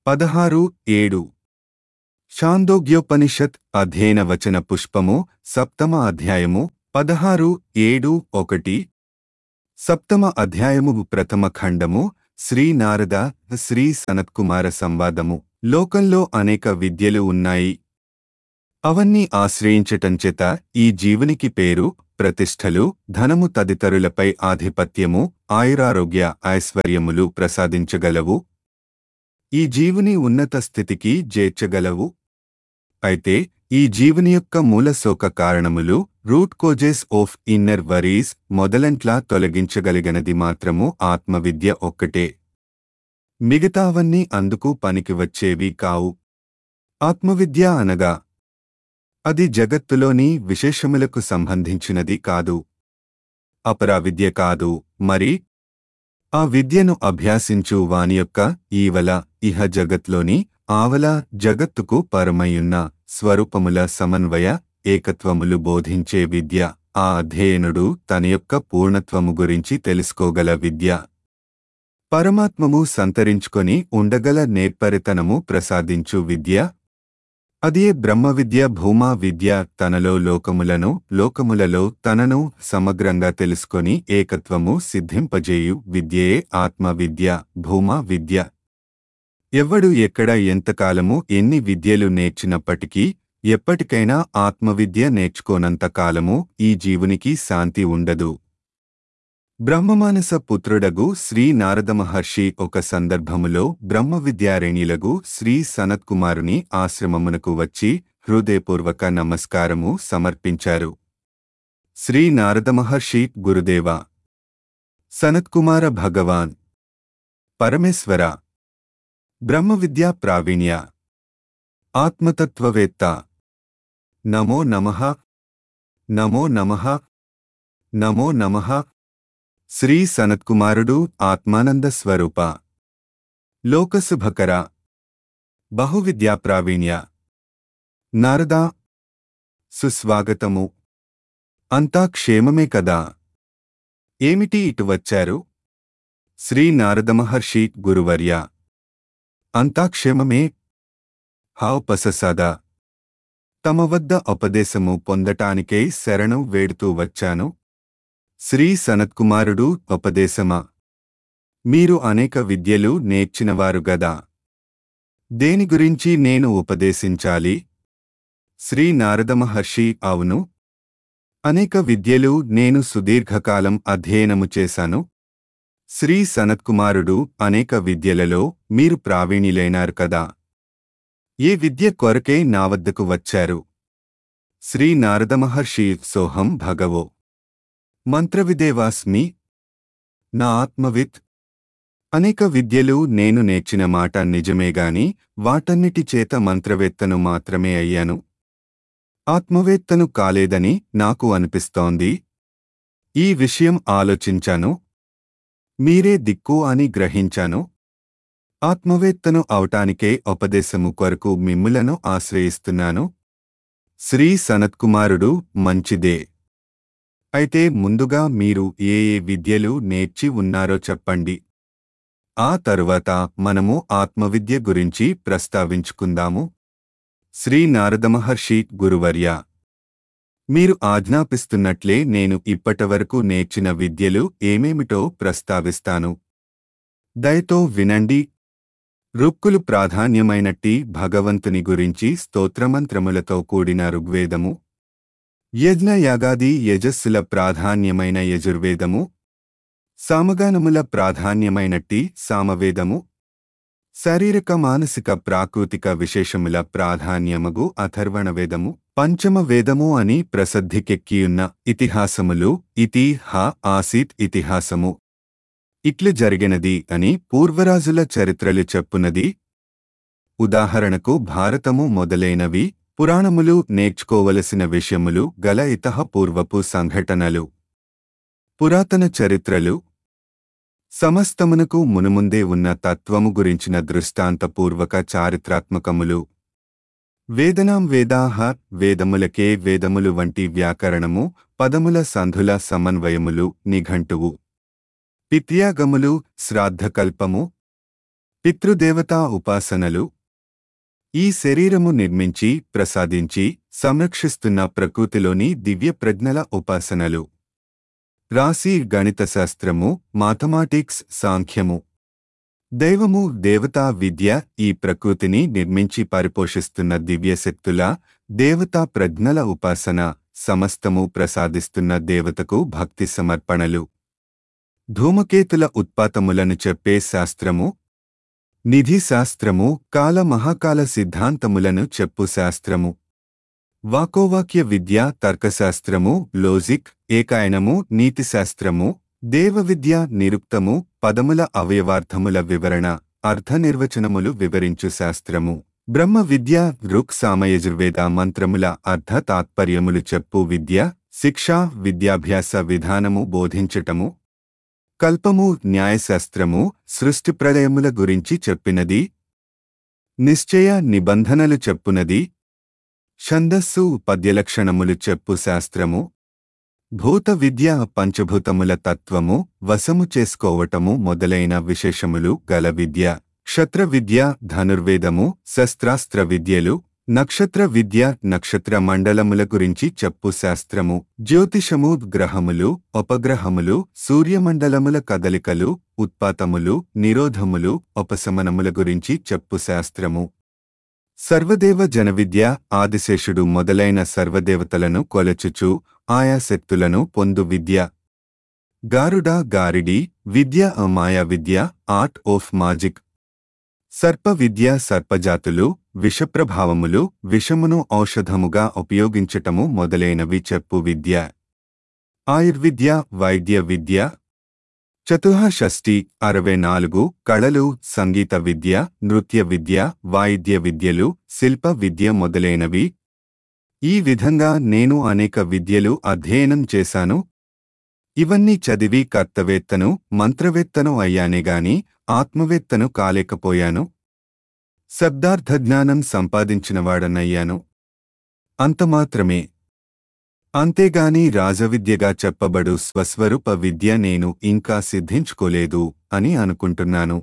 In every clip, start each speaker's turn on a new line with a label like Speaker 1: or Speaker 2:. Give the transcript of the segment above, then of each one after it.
Speaker 1: పదహారు ఏడు షాందోగ్యోపనిషత్ అధ్యయన వచన పుష్పము సప్తమ అధ్యాయము పదహారు ఏడు ఒకటి సప్తమ అధ్యాయము ప్రథమ ఖండము శ్రీ నారద శ్రీ సనత్కుమార సంవాదము లోకంలో అనేక విద్యలు ఉన్నాయి అవన్నీ ఆశ్రయించటం చేత ఈ జీవునికి పేరు ప్రతిష్టలు ధనము తదితరులపై ఆధిపత్యము ఆయురారోగ్య ఐశ్వర్యములు ప్రసాదించగలవు ఈ జీవుని ఉన్నత స్థితికి చేర్చగలవు అయితే ఈ జీవుని యొక్క మూల శోక కారణములు root causes of inner worries మొదలంట్లా తొలగించగలిగినది మాత్రము ఆత్మవిద్య ఒక్కటే మిగతావన్నీ అందుకు పనికి వచ్చేవి కావు ఆత్మవిద్య అనగా అది జగత్తులోని విశేషములకు సంబంధించినది కాదు అపరా విద్య కాదు మరి ఆ విద్యను అభ్యాసించు వాని యొక్క ఈవల ఇహ జగత్లోని ఆవల జగత్తుకు పరమయున్న స్వరూపముల సమన్వయ ఏకత్వములు బోధించే విద్య ఆ అధ్యయనుడు తన యొక్క పూర్ణత్వము గురించి తెలుసుకోగల విద్య పరమాత్మము సంతరించుకొని ఉండగల నేర్పరితనము ప్రసాదించు విద్య అదే బ్రహ్మ విద్య భూమా విద్య తనలో లోకములను లోకములలో తనను సమగ్రంగా తెలుసుకొని ఏకత్వము సిద్ధింపజేయు విద్యయే ఆత్మ విద్య భూమా విద్య ఎవ్వడు ఎక్కడ ఎంతకాలము ఎన్ని విద్యలు నేర్చినప్పటికీ ఎప్పటికైనా ఆత్మవిద్య నేర్చుకోనంత కాలము ఈ జీవునికి శాంతి ఉండదు బ్రహ్మమానస పుత్రుడగు శ్రీ నారద మహర్షి ఒక సందర్భములో బ్రహ్మ విద్యారేణిలగు శ్రీ సనత్కుమారుని ఆశ్రమమునకు వచ్చి హృదయపూర్వక నమస్కారము సమర్పించారు శ్రీ నారద మహర్షి గురుదేవ సనత్కుమార భగవాన్ పరమేశ్వర బ్రహ్మ విద్యా ప్రావీణ్య ఆత్మతత్వవేత్త నమో నమః నమో నమః నమో నమః శ్రీ సనత్కుమారుడు ఆత్మానంద స్వరూప లోకశుభకర బహువిద్యా ప్రావీణ్య నారదా సుస్వాగతము అంతా క్షేమమే కదా ఏమిటి ఇటు వచ్చారు శ్రీ నారద మహర్షి గురువర్య అంతా క్షేమమే హాపససాద తమ వద్ద ఉపదేశము పొందటానికై శరణు వేడుతూ వచ్చాను శ్రీ సనత్కుమారుడు ఉపదేశమా మీరు అనేక విద్యలు నేర్చినవారు గదా దేని గురించి నేను ఉపదేశించాలి శ్రీ నారద మహర్షి అవును అనేక విద్యలు నేను సుదీర్ఘకాలం అధ్యయనము చేశాను శ్రీ సనత్కుమారుడు అనేక విద్యలలో మీరు ప్రావీణ్యులైనారు కదా ఏ విద్య కొరకే నా వద్దకు వచ్చారు శ్రీ నారద మహర్షి సోహం భగవో మంత్రవిదేవాస్మి నా ఆత్మవిత్ అనేక విద్యలు నేను నేర్చిన మాట నిజమేగాని వాటన్నిటి చేత మంత్రవేత్తను మాత్రమే అయ్యాను ఆత్మవేత్తను కాలేదని నాకు అనిపిస్తోంది ఈ విషయం ఆలోచించాను మీరే దిక్కు అని గ్రహించాను ఆత్మవేత్తను అవటానికే ఉపదేశము కొరకు మిమ్ములను ఆశ్రయిస్తున్నాను శ్రీ సనత్కుమారుడు మంచిదే అయితే ముందుగా మీరు ఏ ఏ విద్యలు నేర్చి ఉన్నారో చెప్పండి ఆ తరువాత మనము ఆత్మవిద్య గురించి ప్రస్తావించుకుందాము శ్రీ నారద మహర్షి గురువర్య మీరు ఆజ్ఞాపిస్తున్నట్లే నేను ఇప్పటివరకు నేర్చిన విద్యలు ఏమేమిటో ప్రస్తావిస్తాను దయతో వినండి రుక్కులు ప్రాధాన్యమైనట్టి భగవంతుని గురించి స్తోత్రమంత్రములతో కూడిన ఋగ్వేదము యజ్ఞయాగాది యజస్సుల ప్రాధాన్యమైన యజుర్వేదము సామగానముల ప్రాధాన్యమైనట్టి సామవేదము శారీరక మానసిక ప్రాకృతిక విశేషముల ప్రాధాన్యమగు అథర్వణవేదము పంచమ వేదము అని ప్రసిద్ధికెక్కియున్న ఇతిహాసములు ఇతి హ ఆసీత్ ఇతిహాసము ఇట్లు జరిగినది అని పూర్వరాజుల చరిత్రలు చెప్పునది ఉదాహరణకు భారతము మొదలైనవి పురాణములు నేర్చుకోవలసిన విషయములు గల ఇతహ పూర్వపు సంఘటనలు పురాతన చరిత్రలు సమస్తమునకు మునుముందే ఉన్న తత్వము గురించిన దృష్టాంతపూర్వక చారిత్రాత్మకములు వేదనాం వేదాహ వేదములకే వేదములు వంటి వ్యాకరణము పదముల సంధుల సమన్వయములు నిఘంటువు పిత్యాగములు శ్రాద్ధకల్పము పితృదేవతా ఉపాసనలు ఈ శరీరము నిర్మించి ప్రసాదించి సంరక్షిస్తున్న ప్రకృతిలోని దివ్య ప్రజ్ఞల ఉపాసనలు రాశి గణిత శాస్త్రము మాథమాటిక్స్ సాంఖ్యము దైవము దేవతా విద్య ఈ ప్రకృతిని నిర్మించి పరిపోషిస్తున్న దివ్యశక్తుల దేవతా ప్రజ్ఞల ఉపాసన సమస్తము ప్రసాదిస్తున్న దేవతకు భక్తి సమర్పణలు ధూమకేతుల ఉత్పాతములను చెప్పే శాస్త్రము నిధి శాస్త్రము కాల మహాకాల సిద్ధాంతములను చెప్పు శాస్త్రము వాకోవాక్య విద్య తర్కశాస్త్రము లోజిక్ ఏకాయనము నీతిశాస్త్రము దేవ విద్య నిరుక్తము పదముల అవయవార్థముల వివరణ అర్థ నిర్వచనములు వివరించు శాస్త్రము బ్రహ్మ విద్య రుక్ సామయజుర్వేద మంత్రముల అర్థ తాత్పర్యములు చెప్పు విద్య శిక్షా విద్యాభ్యాస విధానము బోధించటము కల్పము న్యాయశాస్త్రము సృష్టి ప్రళయముల గురించి చెప్పినది నిశ్చయ నిబంధనలు చెప్పునది ఛందస్సు పద్యలక్షణములు చెప్పు శాస్త్రము భూత విద్య పంచభూతముల తత్వము వశము చేసుకోవటము మొదలైన విశేషములు గల విద్య క్షత్ర విద్య ధనుర్వేదము శస్త్రాస్త్ర విద్యలు నక్షత్ర విద్య నక్షత్ర మండలముల గురించి చెప్పు శాస్త్రము జ్యోతిషము గ్రహములు ఉపగ్రహములు సూర్యమండలముల కదలికలు ఉత్పాతములు నిరోధములు ఉపశమనముల గురించి చెప్పు శాస్త్రము సర్వదేవ జనవిద్య ఆదిశేషుడు మొదలైన సర్వదేవతలను కొలచుచు ఆయా శక్తులను పొందు విద్య గారుడ గారిడి విద్య మాయా విద్య ఆర్ట్ ఆఫ్ మాజిక్ సర్ప విద్య సర్పజాతులు విషప్రభావములు విషమును ఔషధముగా ఉపయోగించటము మొదలైనవి చెప్పు విద్య ఆయుర్విద్య వైద్య విద్య చతుహ షష్ఠి అరవై నాలుగు కళలు సంగీత విద్య నృత్య విద్య వాయిద్య విద్యలు శిల్ప విద్య మొదలైనవి ఈ విధంగా నేను అనేక విద్యలు అధ్యయనం చేశాను ఇవన్నీ చదివి కర్తవేత్తను మంత్రవేత్తను అయ్యానేగాని ఆత్మవేత్తను కాలేకపోయాను శబ్దార్థజ్ఞానం సంపాదించినవాడనయ్యాను అంతమాత్రమే అంతేగాని రాజవిద్యగా చెప్పబడు స్వస్వరూప విద్య నేను ఇంకా సిద్ధించుకోలేదు అని అనుకుంటున్నాను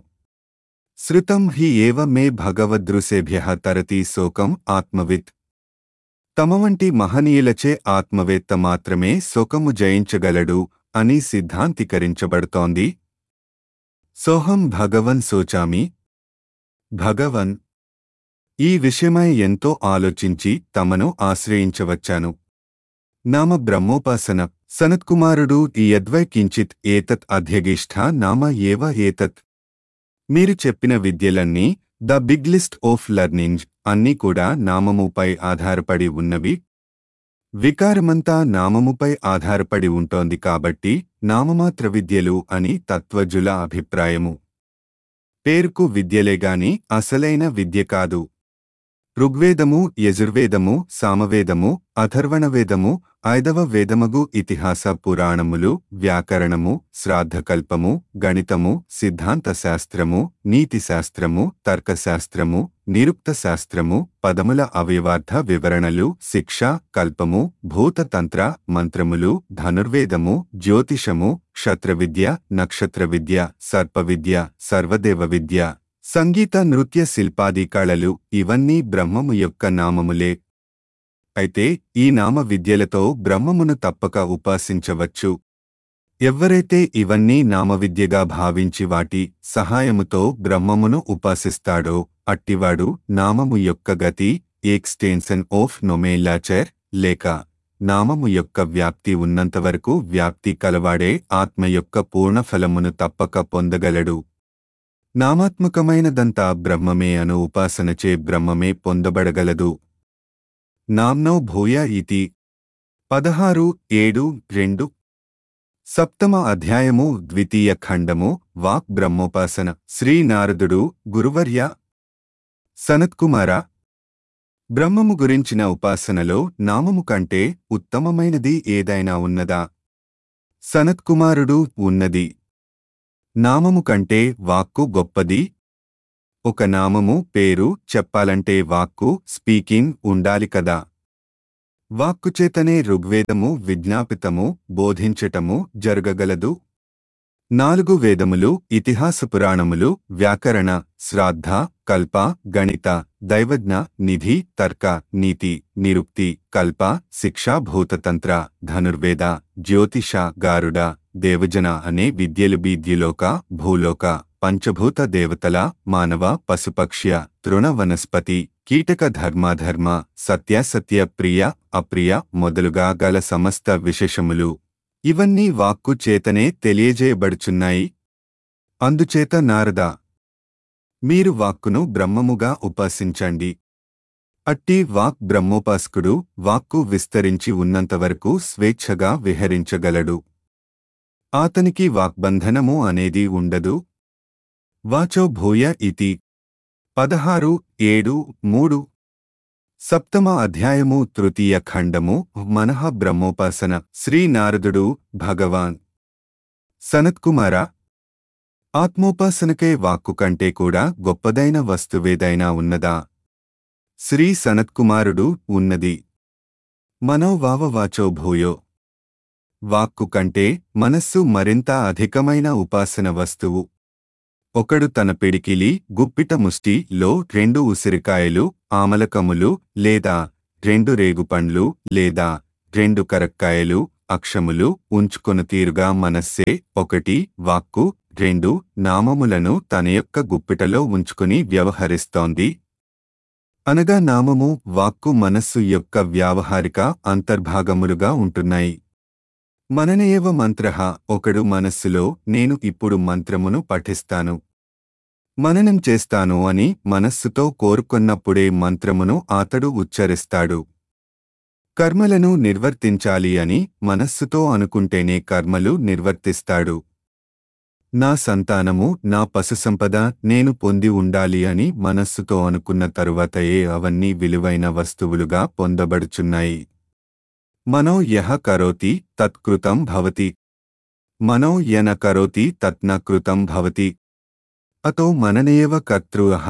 Speaker 1: శృతం హి ఏవ మే భగవదృశేభ్య తరతి శోకం ఆత్మవిత్ తమ వంటి మహనీయులచే ఆత్మవేత్త మాత్రమే శోకము జయించగలడు అని సిద్ధాంతీకరించబడుతోంది సోహం భగవన్ సోచామి భగవన్ ఈ విషయమై ఎంతో ఆలోచించి తమను ఆశ్రయించవచ్చాను నామ బ్రహ్మోపాసన సనత్కుమారుడు ఈ యద్వై కించిత్ ఏతత్ అధ్యగిష్ఠ నామ ఏవ ఏతత్ మీరు చెప్పిన విద్యలన్నీ the big list of learning అన్నీ కూడా నామముపై ఆధారపడి ఉన్నవి వికారమంతా నామముపై ఆధారపడి ఉంటోంది కాబట్టి నామమాత్ర విద్యలు అని తత్వజుల అభిప్రాయము పేరుకు విద్యలేగాని అసలైన విద్య కాదు ఋగ్వేదము యజుర్వేదము సామవేదము అథర్వణవేదము ఐదవ వేదమగు ఇతిహాస పురాణములు వ్యాకరణము శ్రాద్ధకల్పము గణితము సిద్ధాంత శాస్త్రము నీతి శాస్త్రము తర్కశాస్త్రము నిరుక్త శాస్త్రము పదముల అవయవార్థ వివరణలు శిక్ష కల్పము భూతతంత్ర మంత్రములు ధనుర్వేదము జ్యోతిషము క్షత్రవిద్య నక్షత్ర విద్య సర్పవిద్య సర్వదేవ విద్య సంగీత నృత్య శిల్పాది కళలు ఇవన్నీ బ్రహ్మము యొక్క నామములే అయితే ఈ నామ విద్యలతో బ్రహ్మమును తప్పక ఉపాసించవచ్చు ఎవ్వరైతే ఇవన్నీ నామవిద్యగా భావించి వాటి సహాయముతో బ్రహ్మమును ఉపాసిస్తాడో అట్టివాడు నామము యొక్క గతి ఎక్స్టెన్షన్ ఆఫ్ నొమేలాచర్ లేక నామము యొక్క వ్యాప్తి ఉన్నంతవరకు వ్యాప్తి కలవాడే ఆత్మ యొక్క పూర్ణ ఫలమును తప్పక పొందగలడు నామాత్మకమైనదంతా బ్రహ్మమే అను ఉపాసనచే బ్రహ్మమే పొందబడగలదు నామ్నో భూయ ఇతి పదహారు ఏడు రెండు సప్తమ అధ్యాయము ద్వితీయ ఖండము వాక్ బ్రహ్మోపాసన శ్రీ నారదుడు గురువర్య సనత్కుమార బ్రహ్మము గురించిన ఉపాసనలో నామము కంటే ఉత్తమమైనది ఏదైనా ఉన్నదా సనత్కుమారుడు ఉన్నది నామము కంటే వాక్కు గొప్పది ఒక నామము పేరు చెప్పాలంటే వాక్కు స్పీకింగ్ ఉండాలి కదా వాక్కుచేతనే ఋగ్వేదము విజ్ఞాపితము బోధించటము జరగగలదు నాలుగు వేదములు ఇతిహాస పురాణములు వ్యాకరణ శ్రాద్ధ కల్ప గణిత దైవజ్ఞ నిధి తర్క నీతి నిరుక్తి కల్ప శిక్షా భూతతంత్ర ధనుర్వేద జ్యోతిష గారుడ దేవజన అనే విద్యలు బీద్యులోక భూలోక పంచభూత దేవతల మానవ పశుపక్ష్య తృణ వనస్పతి కీటక ధర్మాధర్మ సత్యాసత్య ప్రియ అప్రియ మొదలుగా గల సమస్త విశేషములు ఇవన్నీ వాక్కు చేతనే తెలియజేయబడుచున్నాయి అందుచేత నారద మీరు వాక్కును బ్రహ్మముగా ఉపాసించండి అట్టి వాక్ బ్రహ్మోపాసకుడు వాక్కు విస్తరించి ఉన్నంతవరకు స్వేచ్ఛగా విహరించగలడు ఆతనికి వాక్బంధనము అనేది ఉండదు వాచో భూయ ఇతి పదహారు ఏడు మూడు సప్తమ అధ్యాయము తృతీయ ఖండము మనః బ్రహ్మోపాసన శ్రీ నారదుడు భగవాన్ సనత్కుమార ఆత్మోపాసనకే వాక్కు కంటే కూడా గొప్పదైన వస్తువేదైనా ఉన్నదా శ్రీ సనత్కుమారుడు ఉన్నది మనోవావ వాచో భూయో వాక్కు కంటే మనస్సు మరింత అధికమైన ఉపాసన వస్తువు ఒకడు తన పిడికిలి గుప్పిట ముష్టిలో రెండు ఉసిరికాయలు ఆమలకములు లేదా రెండు రేగుపండ్లు లేదా రెండు కరక్కాయలు అక్షములు ఉంచుకొను తీరుగా మనస్సే ఒకటి వాక్కు రెండు నామములను తన యొక్క గుప్పిటలో ఉంచుకుని వ్యవహరిస్తోంది అనగా నామము వాక్కు మనస్సు యొక్క వ్యావహారిక అంతర్భాగములుగా ఉంటున్నాయి మననేవ మంత్ర ఒకడు మనస్సులో నేను ఇప్పుడు మంత్రమును పఠిస్తాను మననం చేస్తాను అని మనస్సుతో కోరుకున్నప్పుడే మంత్రమును అతడు ఉచ్చరిస్తాడు కర్మలను నిర్వర్తించాలి అని మనస్సుతో అనుకుంటేనే కర్మలు నిర్వర్తిస్తాడు నా సంతానము నా పశుసంపద నేను పొంది ఉండాలి అని మనస్సుతో అనుకున్న తరువాతయే అవన్నీ విలువైన వస్తువులుగా పొందబడుచున్నాయి మనో యహ కరోతి తత్కృతం భవతి మనో యన కరోతి తత్న కృతం భవతి అతో మననేవ కర్తృహ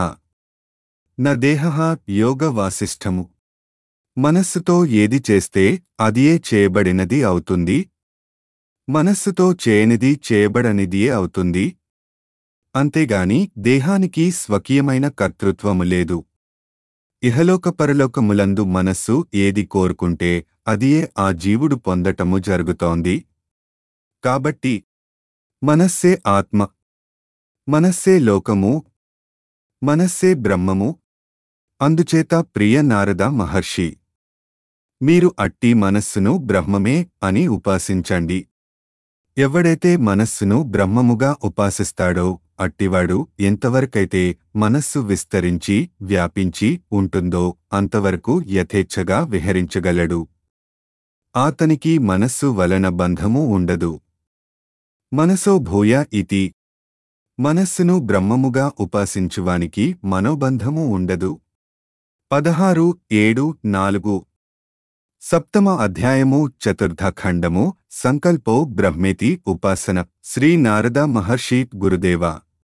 Speaker 1: న దేహ యోగ వాసిష్టము మనస్సుతో ఏది చేస్తే అదియే చేయబడినది అవుతుంది మనస్సుతో చేయనిది చేయబడనిదియే అవుతుంది అంతేగాని దేహానికి స్వకీయమైన కర్తృత్వము లేదు ఇహలోక పరలోకములందు మనస్సు ఏది కోరుకుంటే అదియే ఆ జీవుడు పొందటము జరుగుతోంది కాబట్టి మనస్సే ఆత్మ మనస్సే లోకము మనస్సే బ్రహ్మము అందుచేత ప్రియ నారద మహర్షి మీరు అట్టి మనస్సును బ్రహ్మమే అని ఉపాసించండి ఎవడైతే మనస్సును బ్రహ్మముగా ఉపాసిస్తాడో అట్టివాడు ఎంతవరకైతే మనస్సు విస్తరించి వ్యాపించి ఉంటుందో అంతవరకు యథేచ్ఛగా విహరించగలడు ఆతనికి మనస్సు వలన బంధము ఉండదు మనసో భూయ ఇతి మనస్సును బ్రహ్మముగా ఉపాసించువానికి మనోబంధము ఉండదు పదహారు ఏడు నాలుగు సప్తమ అధ్యాయము చతుర్థ ఖండము సంకల్పో బ్రహ్మేతి ఉపాసన శ్రీ నారద మహర్షి గురుదేవ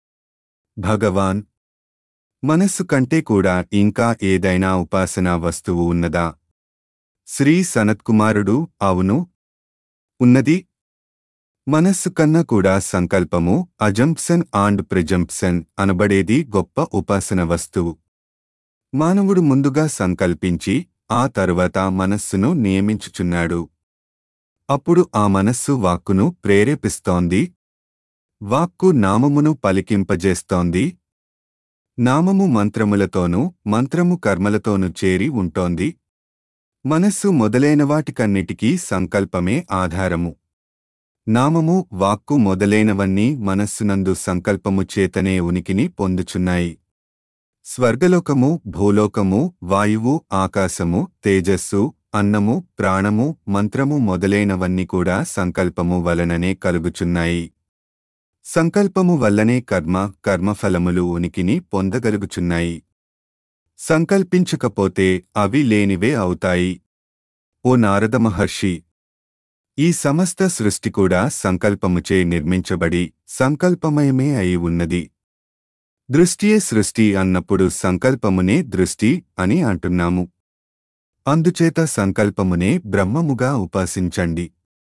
Speaker 1: భగవాన్ మనస్సు కంటే కూడా ఇంకా ఏదైనా ఉపాసనా వస్తువు ఉన్నదా శ్రీ సనత్కుమారుడు అవును ఉన్నది మనస్సు కన్నా కూడా సంకల్పము అజంప్సన్ అండ్ ప్రిజంప్సన్ అనబడేది గొప్ప ఉపాసన వస్తువు మానవుడు ముందుగా సంకల్పించి ఆ తరువాత మనస్సును నియమించుచున్నాడు అప్పుడు ఆ మనస్సు వాక్కును ప్రేరేపిస్తోంది వాక్కు నామమును పలికింపజేస్తోంది నామము మంత్రములతోనూ మంత్రము కర్మలతోనూ చేరి ఉంటోంది మనస్సు మొదలైన వాటికన్నిటికీ సంకల్పమే ఆధారము నామము వాక్కు మొదలైనవన్నీ మనస్సునందు సంకల్పము చేతనే ఉనికిని పొందుచున్నాయి స్వర్గలోకము భూలోకము వాయువు ఆకాశము తేజస్సు అన్నము ప్రాణము మంత్రము మొదలైనవన్నీ కూడా సంకల్పము వలననే కలుగుచున్నాయి సంకల్పము వల్లనే కర్మ కర్మఫలములు ఉనికిని పొందగలుగుచున్నాయి సంకల్పించకపోతే అవి లేనివే అవుతాయి ఓ నారద మహర్షి ఈ సమస్త సృష్టి కూడా సంకల్పముచే నిర్మించబడి సంకల్పమయమే అయి ఉన్నది దృష్టియే సృష్టి అన్నప్పుడు సంకల్పమునే దృష్టి అని అంటున్నాము అందుచేత సంకల్పమునే బ్రహ్మముగా ఉపాసించండి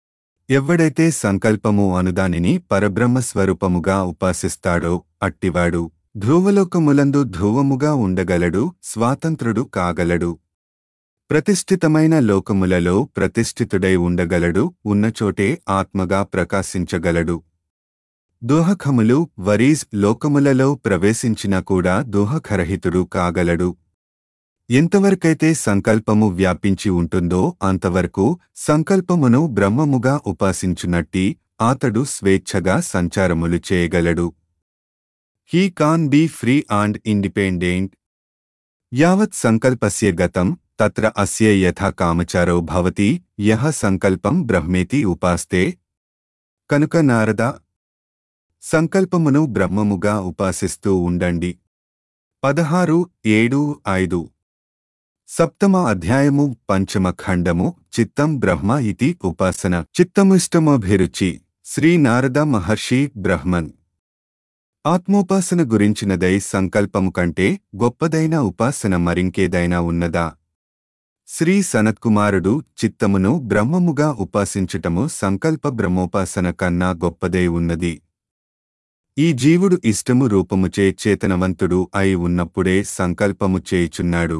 Speaker 1: ఎవడైతే సంకల్పము అనుదానిని పరబ్రహ్మ స్వరూపముగా ఉపాసిస్తాడో అట్టివాడు ధ్రువలోకములందు ధ్రువముగా ఉండగలడు స్వాతంత్రుడు కాగలడు ప్రతిష్ఠితమైన లోకములలో ప్రతిష్ఠితుడై ఉండగలడు ఉన్నచోటే ఆత్మగా ప్రకాశించగలడు దోహకములు వరీజ్ లోకములలో ప్రవేశించినా కూడా దోహకరహితుడు కాగలడు ఎంతవరకైతే సంకల్పము వ్యాపించి ఉంటుందో అంతవరకు సంకల్పమును బ్రహ్మముగా ఉపాసించునట్టి అతడు స్వేచ్ఛగా సంచారములు చేయగలడు he can be free and independent యావత్ సంకల్పస్య గతం తత్ర అస్య యథా కామచారో భవతి యహ సంకల్పం బ్రహ్మేతి ఉపాస్తే కనుక నారద సంకల్పమును బ్రహ్మముగా ఉపాసిస్తూ ఉండండి పదహారు ఏడు ఐదు సప్తమ అధ్యాయము పంచమ ఖండము చిత్తం బ్రహ్మ ఇతి ఉపాసన చిత్తముష్టమభిరుచి శ్రీ నారద మహర్షి బ్రహ్మన్ ఆత్మోపాసన గురించినదై సంకల్పము కంటే గొప్పదైన ఉపాసన మరింకేదైనా ఉన్నదా శ్రీ సనత్కుమారుడు చిత్తమును బ్రహ్మముగా ఉపాసించుటము సంకల్ప బ్రహ్మోపాసన కన్నా గొప్పదై ఉన్నది ఈ జీవుడు ఇష్టము రూపముచే చేతనవంతుడు అయి ఉన్నప్పుడే సంకల్పము చేయుచున్నాడు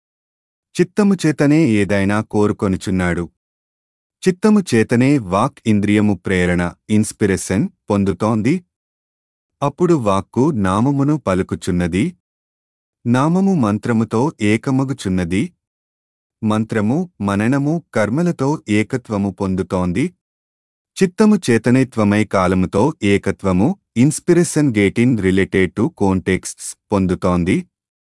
Speaker 1: చిత్తము చేతనే ఏదైనా కోరుకొనుచున్నాడు చిత్తము చేతనే వాక్ ఇంద్రియము ప్రేరణ ఇన్స్పిరేషన్ పొందుతోంది అప్పుడు వాక్కు నామమును పలుకుచున్నది నామము మంత్రముతో ఏకమగుచున్నది మంత్రము మననము కర్మలతో ఏకత్వము పొందుతోంది చిత్తము చేతనేత్వమై కాలముతో ఏకత్వము inspiration getting related to contexts పొందుతోంది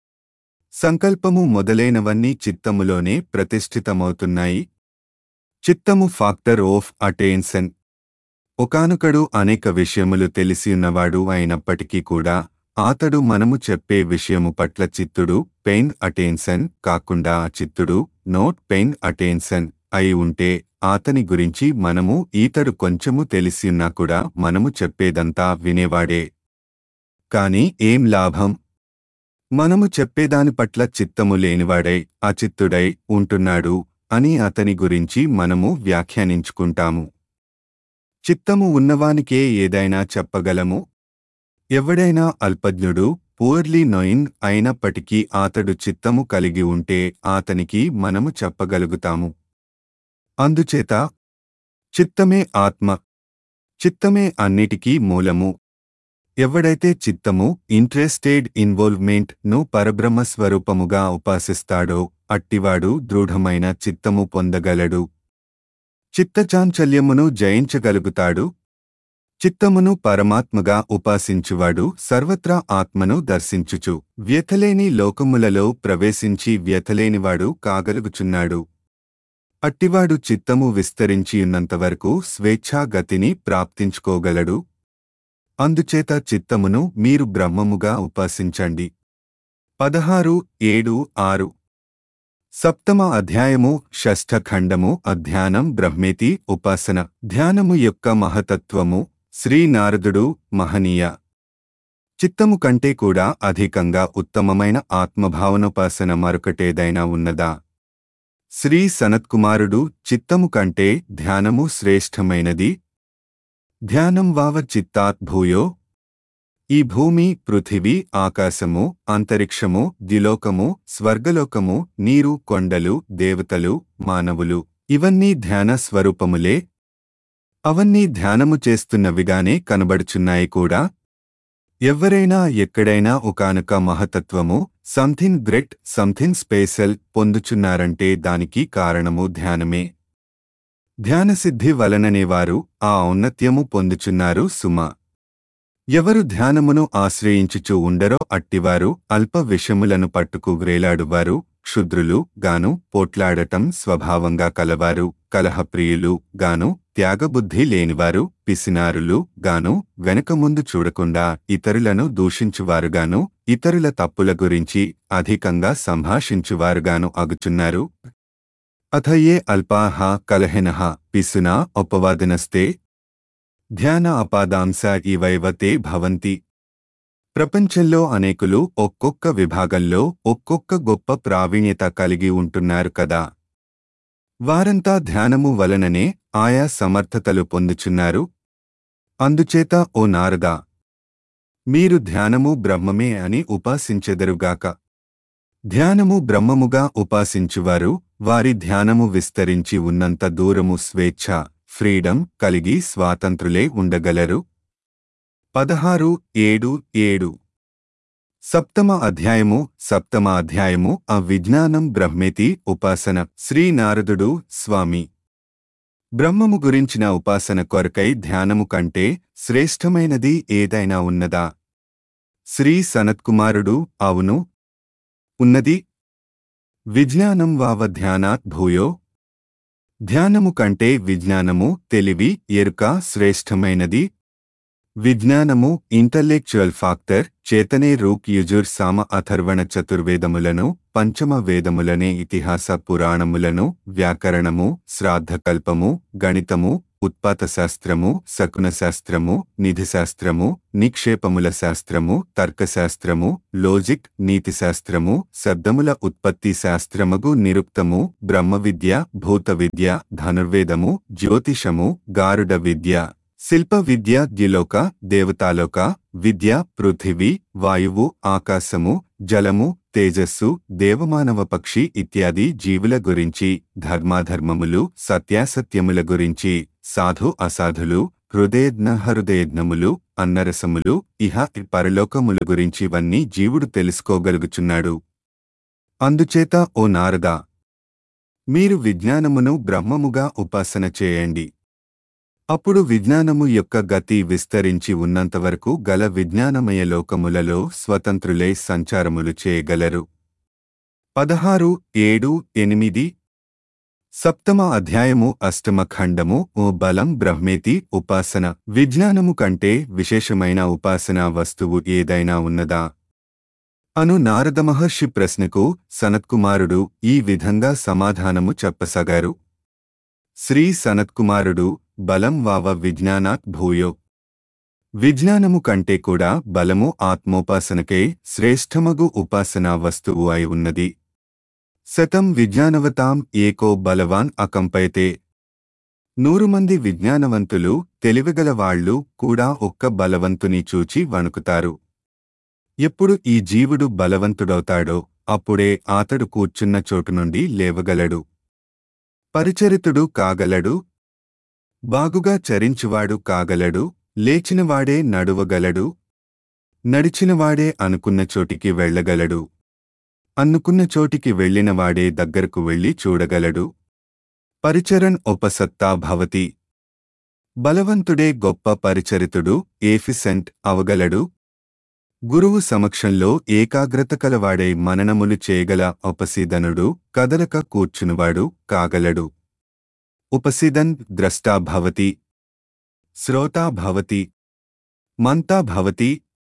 Speaker 1: సంకల్పము మొదలైనవన్నీ చిత్తములోనే ప్రతిష్ఠితమవుతున్నాయి చిత్తము ఫాక్టర్ ఆఫ్ అటెన్షన్ ఒకానొకడు అనేక విషయములు తెలిసియున్నవాడు అయినప్పటికీ కూడా అతడు మనము చెప్పే విషయము పట్ల చిత్తుడు పెయిన్ అటెన్షన్ కాకుండా ఆ చిత్తుడు నోట్ పెయిన్ అటెన్షన్ అయి ఉంటే అతని గురించి మనము ఈతడు కొంచెము తెలిసియున్నా కూడా మనము చెప్పేదంతా వినేవాడే కాని ఏం లాభం మనము చెప్పేదాని పట్ల చిత్తము లేనివాడై అచిత్తుడై ఉంటున్నాడు అని అతని గురించి మనము వ్యాఖ్యానించుకుంటాము చిత్తము ఉన్నవానికే ఏదైనా చెప్పగలము ఎవడైనా అల్పజ్ఞుడు పూర్లీ నోయిన్ అయినప్పటికీ అతడు చిత్తము కలిగి ఉంటే అతనికి మనము చెప్పగలుగుతాము అందుచేత చిత్తమే ఆత్మ చిత్తమే అన్నిటికీ మూలము ఎవడైతే చిత్తము ఇంట్రెస్టెడ్ ఇన్వాల్వ్మెంట్ ను పరబ్రహ్మ స్వరూపముగా ఉపాసిస్తాడో అట్టివాడు దృఢమైన చిత్తము పొందగలడు చిత్తచాంచల్యమును జయించగలుగుతాడు చిత్తమును పరమాత్మగా ఉపాసించువాడు సర్వత్రా ఆత్మను దర్శించుచు వ్యథలేని లోకములలో ప్రవేశించి వ్యథలేనివాడు కాగలుగుచున్నాడు అట్టివాడు చిత్తము విస్తరించియున్నంతవరకు స్వేచ్ఛాగతిని ప్రాప్తించుకోగలడు అందుచేత చిత్తమును మీరు బ్రహ్మముగా ఉపాసించండి పదహారు ఏడు ఆరు సప్తమ అధ్యాయము షష్ఠ ఖండము అధ్యానం బ్రహ్మేతి ఉపాసన ధ్యానము యొక్క మహతత్వము శ్రీ నారదుడు మహనీయ చిత్తము కంటే కూడా అధికంగా ఉత్తమమైన ఆత్మభావనోపాసన మరొకటేదైనా ఉన్నదా శ్రీ సనత్కుమారుడు చిత్తము కంటే ధ్యానము శ్రేష్టమైనది ధ్యానం వావ చిత్తాత్ భూయో ఈ భూమి పృథివీ ఆకాశము అంతరిక్షము ద్యులోకము స్వర్గలోకము నీరు కొండలు దేవతలు మానవులు ఇవన్నీ ధ్యాన స్వరూపములే అవన్నీ ధ్యానము చేస్తున్నవిగానే కనబడుచున్నాయి కూడా ఎవ్వరైనా ఎక్కడైనా ఒకానొక మహతత్వము సంథింగ్ గ్రెట్ సంథింగ్ స్పేషల్ పొందుచున్నారంటే దానికి కారణము ధ్యానమే ధ్యానసిద్ధి వలననేవారు ఆ ఔన్నత్యము పొందుచున్నారు సుమ ఎవరు ధ్యానమును ఆశ్రయించుచూ ఉండరో అట్టివారు అల్ప విషములను పట్టుకు వ్రేలాడువారు క్షుద్రులు గాను పోట్లాడటం స్వభావంగా కలవారు కలహప్రియులు గాను త్యాగబుద్ధి లేనివారు పిసినారులు గాను వెనక ముందు చూడకుండా ఇతరులను దూషించువారుగాను ఇతరుల తప్పుల గురించి అధికంగా సంభాషించువారుగాను అగుచున్నారు అథ ఏ అల్పాహ కలహెనః పిసునా ఉపవాదనస్తే ధ్యాన అపాదాంశ ఇవైవతే భవంతి ప్రపంచంలో అనేకులు ఒక్కొక్క విభాగంలో ఒక్కొక్క గొప్ప ప్రావీణ్యత కలిగి ఉంటున్నారు కదా వారంతా ధ్యానము వలననే ఆయా సమర్థతలు పొందుచున్నారు అందుచేత ఓ నారదా మీరు ధ్యానము బ్రహ్మమే అని ఉపాసించెదరుగాక ధ్యానము బ్రహ్మముగా ఉపాసించువారు వారి ధ్యానము విస్తరించి ఉన్నంత దూరము స్వేచ్ఛ ఫ్రీడమ్ కలిగి స్వాతంత్రులే ఉండగలరు పదహారు ఏడు ఏడు సప్తమ అధ్యాయము సప్తమ అధ్యాయము ఆ విజ్ఞానం బ్రహ్మేతి ఉపాసన శ్రీ నారదుడు స్వామి బ్రహ్మము గురించిన ఉపాసన కొరకై ధ్యానము కంటే శ్రేష్టమైనది ఏదైనా ఉన్నదా శ్రీ సనత్కుమారుడు అవును ఉన్నది విజ్ఞానం వావ ధ్యానాత్ భూయో ధ్యానము కంటే విజ్ఞానము తెలివి ఎరుక శ్రేష్టమైనది విజ్ఞానము ఇంటలెక్చువల్ ఫాక్టర్ చేతనే రూక్ యుజుర్ సామ అథర్వణ చతుర్వేదములను పంచమ వేదములనే ఇతిహాస పురాణములను వ్యాకరణము శ్రాద్ధకల్పము గణితము ఉత్పాత శాస్త్రము శకున శాస్త్రము నిధిశాస్త్రము నిక్షేపముల శాస్త్రము తర్కశాస్త్రము లోజిక్ నీతి శాస్త్రము శబ్దముల ఉత్పత్తి శాస్త్రమగు నిరుక్తము బ్రహ్మ విద్య భూత విద్య ధనుర్వేదము జ్యోతిషము గారుడ విద్య శిల్ప విద్య ద్యులోక దేవతాలోక విద్య పృథివీ వాయువు ఆకాశము జలము తేజస్సు దేవమానవ పక్షి ఇత్యాది జీవుల గురించి ధర్మాధర్మములు సత్యాసత్యముల గురించి సాధు అసాధులు హృదయజ్ఞ హృదయజ్ఞములు అన్నరసములు ఇహ పరలోకముల గురించివన్నీ జీవుడు తెలుసుకోగలుగుచున్నాడు అందుచేత ఓ నారదా మీరు విజ్ఞానమును బ్రహ్మముగా ఉపాసన చేయండి అప్పుడు విజ్ఞానము యొక్క గతి విస్తరించి ఉన్నంతవరకు గల విజ్ఞానమయ లోకములలో స్వతంత్రులై సంచారములు చేయగలరు పదహారు ఏడు ఎనిమిది సప్తమ అధ్యాయము అష్టమ ఖండము ఓ బలం బ్రహ్మేతి ఉపాసన విజ్ఞానము కంటే విశేషమైన ఉపాసనా వస్తువు ఏదైనా ఉన్నదా అను నారద మహర్షి ప్రశ్నకు సనత్కుమారుడు ఈ విధంగా సమాధానము చెప్పసాగారు శ్రీ సనత్కుమారుడు బలం వావ విజ్ఞానాత్ భూయో విజ్ఞానము కంటే కూడా బలము ఆత్మోపాసనకే శ్రేష్టమగు ఉపాసనా వస్తువు అయి ఉన్నది శతం విజ్ఞానవతాం ఏకో బలవాన్ అకంపయతే నూరు మంది విజ్ఞానవంతులు తెలివిగలవాళ్లు కూడా ఒక్క బలవంతుని చూచి వణుకుతారు ఎప్పుడు ఈ జీవుడు బలవంతుడవుతాడో అప్పుడే ఆతడు కూర్చున్న చోటు నుండి లేవగలడు పరిచరితుడు కాగలడు బాగుగా చరించువాడు కాగలడు లేచినవాడే నడువగలడు నడిచినవాడే అనుకున్న చోటికి వెళ్ళగలడు అనుకున్న చోటికి వెళ్ళినవాడే దగ్గరకు వెళ్ళి చూడగలడు పరిచరన్ ఉపసత్తా భవతి బలవంతుడే గొప్ప పరిచరితుడు ఏఫిసెంట్ అవగలడు గురువు సమక్షంలో ఏకాగ్రత కలవాడై మననములు చేయగల ఉపసీదనుడు కదలక కూర్చునువాడు కాగలడు ఉపసిదన్ ద్రష్టా భవతి శ్రోతా భవతి మంతా భవతి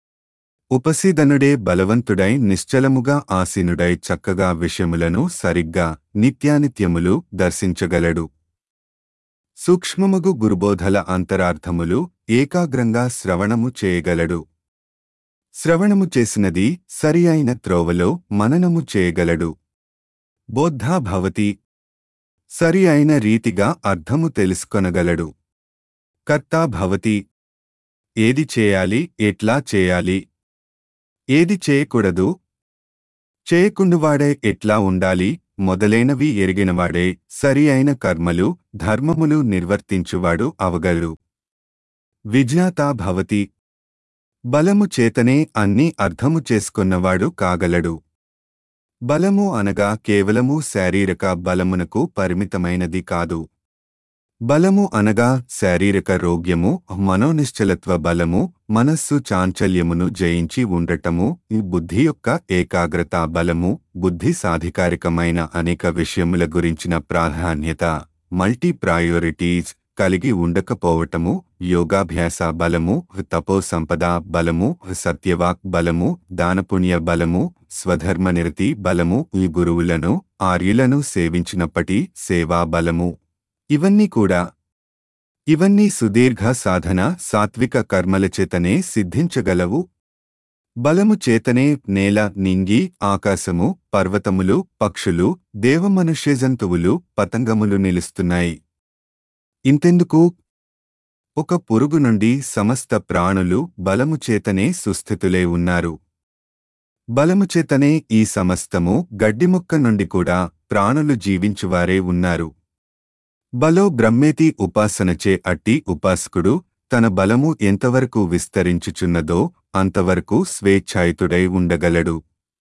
Speaker 1: ఉపసీదనుడే బలవంతుడై నిశ్చలముగా ఆసీనుడై చక్కగా విషయములను సరిగ్గా నిత్యానిత్యములు దర్శించగలడు సూక్ష్మముగు గురుబోధల అంతరార్థములు ఏకాగ్రంగా శ్రవణము చేయగలడు శ్రవణము చేసినది సరి అయిన త్రోవలో మననము చేయగలడు బోద్ధా భవతి సరి అయిన రీతిగా అర్థము తెలుసుకొనగలడు కర్తా భవతి ఏది చేయాలి ఎట్లా చేయాలి ఏది చేయకూడదు చేయకుండువాడే ఎట్లా ఉండాలి మొదలైనవి ఎరిగినవాడే సరి అయిన కర్మలు ధర్మములు నిర్వర్తించువాడు అవగలడు విజ్ఞాతా భవతి బలము చేతనే అన్నీ అర్థము చేసుకున్నవాడు కాగలడు బలము అనగా కేవలము శారీరక బలమునకు పరిమితమైనది కాదు బలము అనగా శారీరక రోగ్యము మనోనిశ్చలత్వ బలము మనస్సు చాంచల్యమును జయించి ఉండటము ఈ బుద్ధి యొక్క ఏకాగ్రత బలము బుద్ధి సాధికారికమైన అనేక విషయముల గురించిన ప్రాధాన్యత మల్టీ ప్రయారిటీస్ కలిగి ఉండకపోవటము యోగాభ్యాస బలము తపో సంపద బలము సత్యవాక్ బలము దానపుణ్య బలము స్వధర్మనిరతి బలము ఈ గురువులను ఆర్యులను సేవించినప్పటి సేవా బలము ఇవన్నీ కూడా ఇవన్నీ సుదీర్ఘ సాధన సాత్విక కర్మల చేతనే సిద్ధించగలవు బలము చేతనే నేల నింగి ఆకాశము పర్వతములు పక్షులు దేవమనుష్యజంతువులు పతంగములు నిలుస్తున్నాయి ఇంతెందుకు ఒక పురుగు నుండి సమస్త ప్రాణులు బలము చేతనే సుస్థితులే ఉన్నారు బలము చేతనే ఈ సమస్తము గడ్డిముక్క నుండి కూడా ప్రాణులు జీవించువారే ఉన్నారు బలో బ్రహ్మేతి ఉపాసనచే అట్టి ఉపాసకుడు తన బలము ఎంతవరకు విస్తరించుచున్నదో అంతవరకు స్వేచ్ఛాయుతుడై ఉండగలడు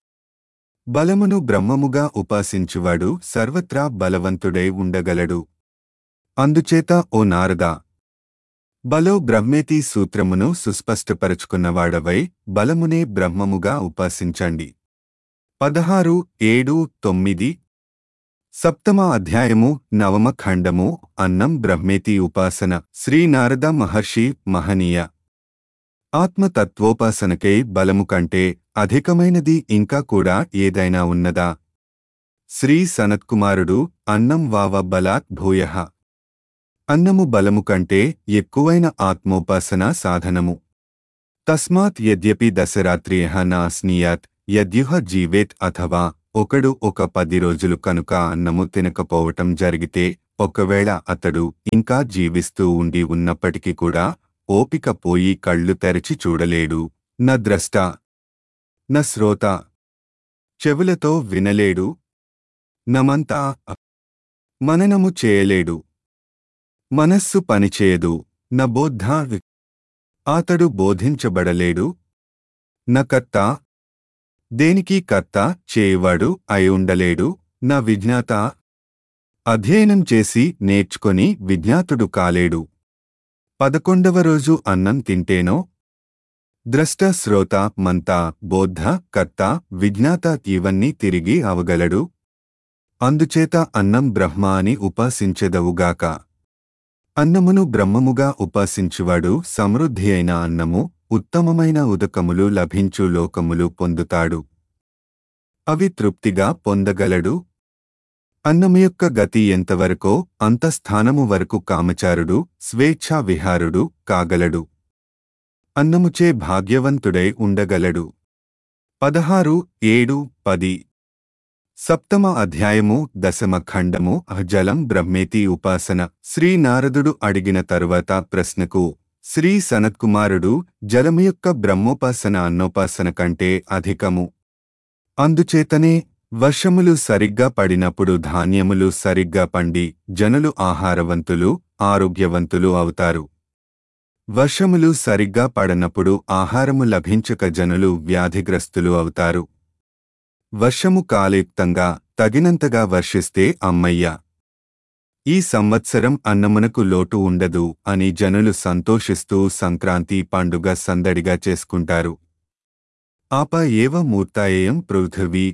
Speaker 1: బలమును బ్రహ్మముగా ఉపాసించువాడు సర్వత్రా బలవంతుడై ఉండగలడు అందుచేత ఓ నారదా బలో బ్రహ్మేతి సూత్రమును సుస్పష్టపరచుకున్నవాడవై బలమునే బ్రహ్మముగా ఉపాసించండి పదహారు ఏడు తొమ్మిది సప్తమ అధ్యాయము నవమ ఖండము అన్నం బ్రహ్మేతి ఉపాసన శ్రీ నారద మహర్షి మహనీయ ఆత్మతత్వోపాసనకై బలము కంటే అధికమైనది ఇంకా కూడా ఏదైనా ఉన్నదా శ్రీ సనత్కుమారుడు అన్నం వావ బలాత్ భూయః అన్నము బలము కంటే ఎక్కువైన ఆత్మోపాసన సాధనము తస్మాత్ యద్యపి దశరాత్రియః నాస్నీయాత్ యద్యుహ జీవేత్ అథవా ఒకడు ఒక పది రోజులు కనుక అన్నము తినకపోవటం జరిగితే ఒకవేళ అతడు ఇంకా జీవిస్తూ ఉండి ఉన్నప్పటికీ కూడా ఓపిక పోయి కళ్ళు తెరచి చూడలేడు న ద్రష్ట న శ్రోత చెవులతో వినలేడు నమంతా మననము చేయలేడు మనస్సు పనిచేయదు న బోద్ధ అతడు బోధించబడలేడు న కర్త దేనికి కర్త చేయువాడు అయి ఉండలేడు నా విజ్ఞాత అధ్యయనం చేసి నేర్చుకొని విజ్ఞాతుడు కాలేడు పదకొండవ రోజు అన్నం తింటేనో ద్రష్ట శ్రోత మంత బోద్ధ కర్త విజ్ఞాత ఇవన్నీ తిరిగి అవగలడు అందుచేత అన్నం బ్రహ్మ అని ఉపాసించెదవుగాక అన్నమును బ్రహ్మముగా ఉపాసించువాడు సమృద్ధి అయిన అన్నము ఉత్తమమైన ఉదకములు లభించు లోకములు పొందుతాడు అవి తృప్తిగా పొందగలడు అన్నము యొక్క గతి ఎంతవరకో అంత స్థానము వరకు కామచారుడు స్వేచ్ఛా విహారుడు కాగలడు అన్నముచే భాగ్యవంతుడై ఉండగలడు పదహారు ఏడు పది సప్తమ అధ్యాయము దశమ ఖండము జలం బ్రహ్మేతి ఉపాసన శ్రీ నారదుడు అడిగిన తరువాత ప్రశ్నకు శ్రీ సనత్కుమారుడు జలము యొక్క బ్రహ్మోపాసన అన్నోపాసన కంటే అధికము అందుచేతనే వర్షములు సరిగ్గా పడినప్పుడు ధాన్యములు సరిగ్గా పండి జనులు ఆహారవంతులు ఆరోగ్యవంతులు అవుతారు వర్షములు సరిగ్గా పడనప్పుడు ఆహారము లభించక జనులు వ్యాధిగ్రస్తులు అవుతారు వర్షము కాలయుక్తంగా తగినంతగా వర్షిస్తే అమ్మయ్య ఈ సంవత్సరం అన్నమునకు లోటు ఉండదు అని జనులు సంతోషిస్తూ సంక్రాంతి పండుగ సందడిగా చేసుకుంటారు ఆప ఏవ మూర్తాయేయం పృథివీ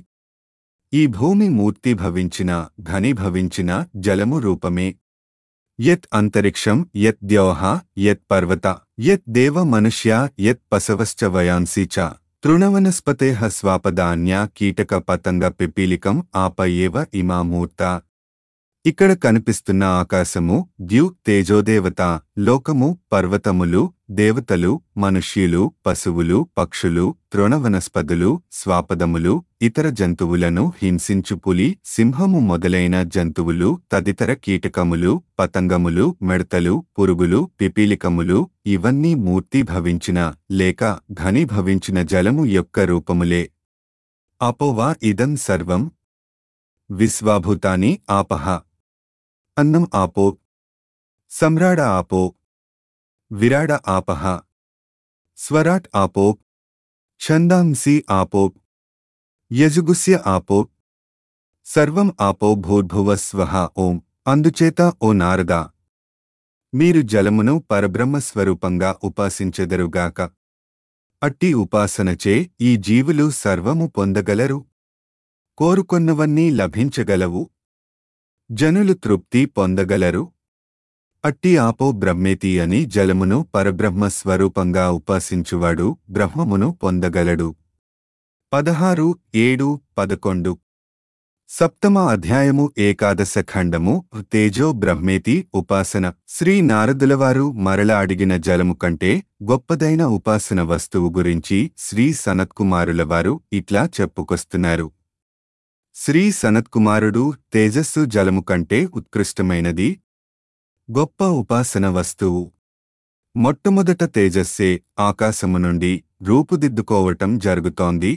Speaker 1: ఈ భూమి మూర్తి భవించిన ఘనీభవించిన జలము రూపమే యత్ అంతరిక్షం యత్ ద్యోహ యత్ పర్వత యత్ దేవ మనుష్య యత్ పశవశ్చ వయాంసి చ తృణవనస్పతే స్వాపదాన్య కీటక పతంగ పిపీలికం ఆప ఏవ ఇమా మూర్త ఇక్కడ కనిపిస్తున్న ఆకాశము ద్యు తేజోదేవత లోకము పర్వతములు దేవతలు మనుష్యులు పశువులు పక్షులు తృణవనస్పదులు స్వాపదములు ఇతర జంతువులను హింసించు పులి సింహము మొదలైన జంతువులు తదితర కీటకములు పతంగములు మిడతలు పురుగులు పిపీలికములు ఇవన్నీ మూర్తి భవించిన లేక ఘనీభవించిన జలము యొక్క రూపములే అపోవా ఇదం సర్వం విశ్వాభూతాని ఆపహ అన్నం ఆపో సమ్రాడ ఆపో విరాడ ఆపహ స్వరాట్ ఆపో ఛందాంసి ఆపో యజుగుస్య ఆపో సర్వం ఆపో భూర్భువ స్వహ ఓం అందుచేత ఓ నారదా మీరు జలమును పరబ్రహ్మ స్వరూపంగా ఉపాసించెదరుగాక అట్టి ఉపాసనచే ఈ జీవులు సర్వము పొందగలరు కోరుకొన్నవన్నీ లభించగలవు జనులు తృప్తి పొందగలరు అట్టి ఆపో బ్రహ్మేతి అని జలమును పరబ్రహ్మ స్వరూపంగా ఉపాసించువాడు బ్రహ్మమును పొందగలడు పదహారు ఏడు పదకొండు సప్తమ అధ్యాయము ఏకాదశ ఖండము తేజో బ్రహ్మేతి ఉపాసన శ్రీ నారదులవారు మరల అడిగిన జలము కంటే గొప్పదైన ఉపాసన వస్తువు గురించి శ్రీ సనత్కుమారుల వారు ఇట్లా చెప్పుకొస్తున్నారు శ్రీ సనత్కుమారుడు తేజస్సు జలము కంటే ఉత్కృష్టమైనది గొప్ప ఉపాసన వస్తువు మొట్టమొదట తేజస్సే ఆకాశము నుండి రూపుదిద్దుకోవటం జరుగుతోంది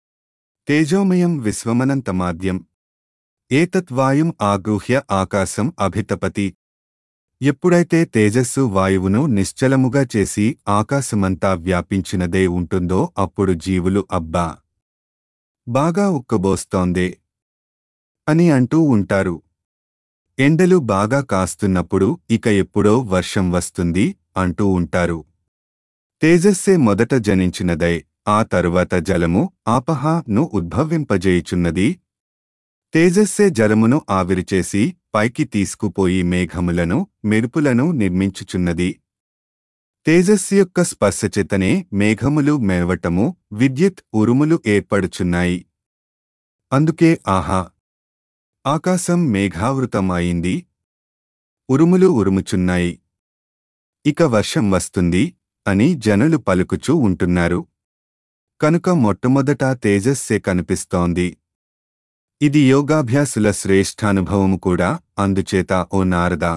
Speaker 1: తేజోమయం విశ్వమనంతమాద్యం ఏతత్వాయుం ఆగృహ్య ఆకాశం అభితపతి ఎప్పుడైతే తేజస్సు వాయువును నిశ్చలముగా చేసి ఆకాశమంతా వ్యాపించినదే ఉంటుందో అప్పుడు జీవులు అబ్బా బాగా ఉక్కబోస్తోందే అని అంటూ ఉంటారు ఎండలు బాగా కాస్తున్నప్పుడు ఇక ఎప్పుడో వర్షం వస్తుంది అంటూ ఉంటారు తేజస్సే మొదట జనించినదై ఆ తరువాత జలము ఆపహాను ఉద్భవింపజేయుచున్నది తేజస్సే జలమును ఆవిరిచేసి పైకి తీసుకుపోయి మేఘములను మెరుపులను నిర్మించుచున్నది తేజస్సు యొక్క స్పర్శచేతనే మేఘములు మేవటము విద్యుత్ ఉరుములు ఏర్పడుచున్నాయి అందుకే ఆహా ఆకాశం మేఘావృతమైంది ఉరుములు ఉరుముచున్నాయి ఇక వర్షం వస్తుంది అని జనులు పలుకుచూ ఉంటున్నారు కనుక మొట్టమొదట తేజస్సే కనిపిస్తోంది ఇది యోగాభ్యాసుల శ్రేష్ఠానుభవము కూడా అందుచేత ఓ నారదా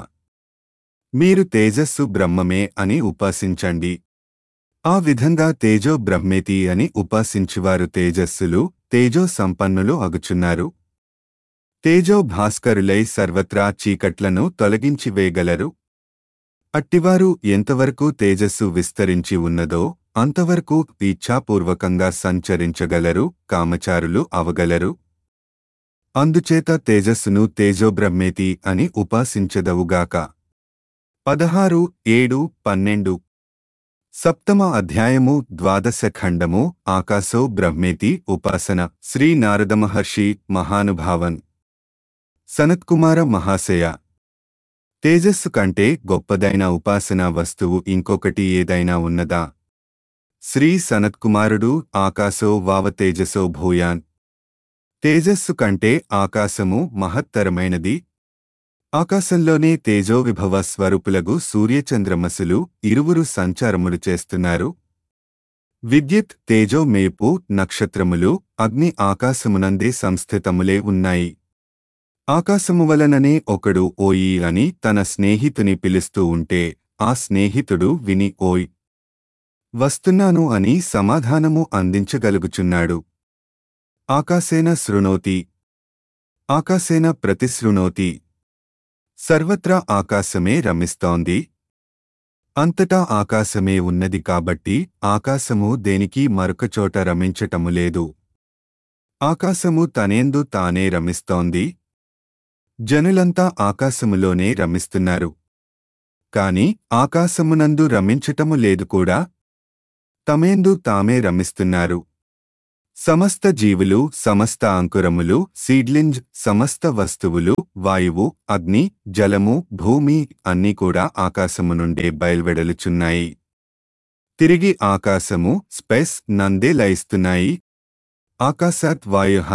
Speaker 1: మీరు తేజస్సు బ్రహ్మమే అని ఉపాసించండి ఆ విధంగా తేజో బ్రహ్మేతి అని ఉపాసించువారు తేజస్సులు తేజో సంపన్నులు అగుచున్నారు తేజో భాస్కరులై సర్వత్రా చీకట్లను తొలగించి వేయగలరు అట్టివారు ఎంతవరకు తేజస్సు విస్తరించి ఉన్నదో అంతవరకు ఇచ్ఛాపూర్వకంగా సంచరించగలరు కామచారులు అవగలరు అందుచేత తేజస్సును తేజోబ్రహ్మేతి అని ఉపాసించదవుగాక పదహారు ఏడు పన్నెండు సప్తమ అధ్యాయము ద్వాదశ ఖండము ఆకాశో బ్రహ్మేతి ఉపాసన శ్రీ నారద మహర్షి మహానుభావన్ సనత్కుమార మహాశయ తేజస్సు కంటే గొప్పదైన ఉపాసనా వస్తువు ఇంకొకటి ఏదైనా ఉన్నదా శ్రీ సనత్కుమారుడు ఆకాశో వావ తేజసో భూయాన్ తేజస్సు కంటే ఆకాశము మహత్తరమైనది ఆకాశంలోనే తేజో విభవ స్వరూపులగు సూర్యచంద్రమసులు ఇరువురు సంచారములు చేస్తున్నారు విద్యుత్ తేజో మేపు నక్షత్రములు అగ్ని ఆకాశమునందే సంస్థితములే ఉన్నాయి ఆకాశము వలననే ఒకడు ఓయి అని తన స్నేహితుని పిలుస్తూ ఉంటే ఆ స్నేహితుడు విని ఓయ్ వస్తున్నాను అని సమాధానము అందించగలుగుచున్నాడు ఆకాశేన శృణోతి ఆకాశేన ప్రతిశృణోతి సర్వత్రా ఆకాశమే రమిస్తోంది అంతటా ఆకాశమే ఉన్నది కాబట్టి ఆకాశము దేనికి మరొకచోట రమించటము లేదు ఆకాశము తనేందు తానే రమిస్తోంది జనులంతా ఆకాశములోనే రమిస్తున్నారు కాని ఆకాశమునందు రమించటము లేదు కూడా తమేందు తామే రమిస్తున్నారు సమస్త జీవులు సమస్త అంకురములు సీడ్లింజ్ సమస్త వస్తువులు వాయువు అగ్ని జలము భూమి అన్నీ కూడా ఆకాశము నుండే బయల్వెడలుచున్నాయి తిరిగి ఆకాశము స్పేస్ నందే లయిస్తున్నాయి ఆకాశాత్ వాయోః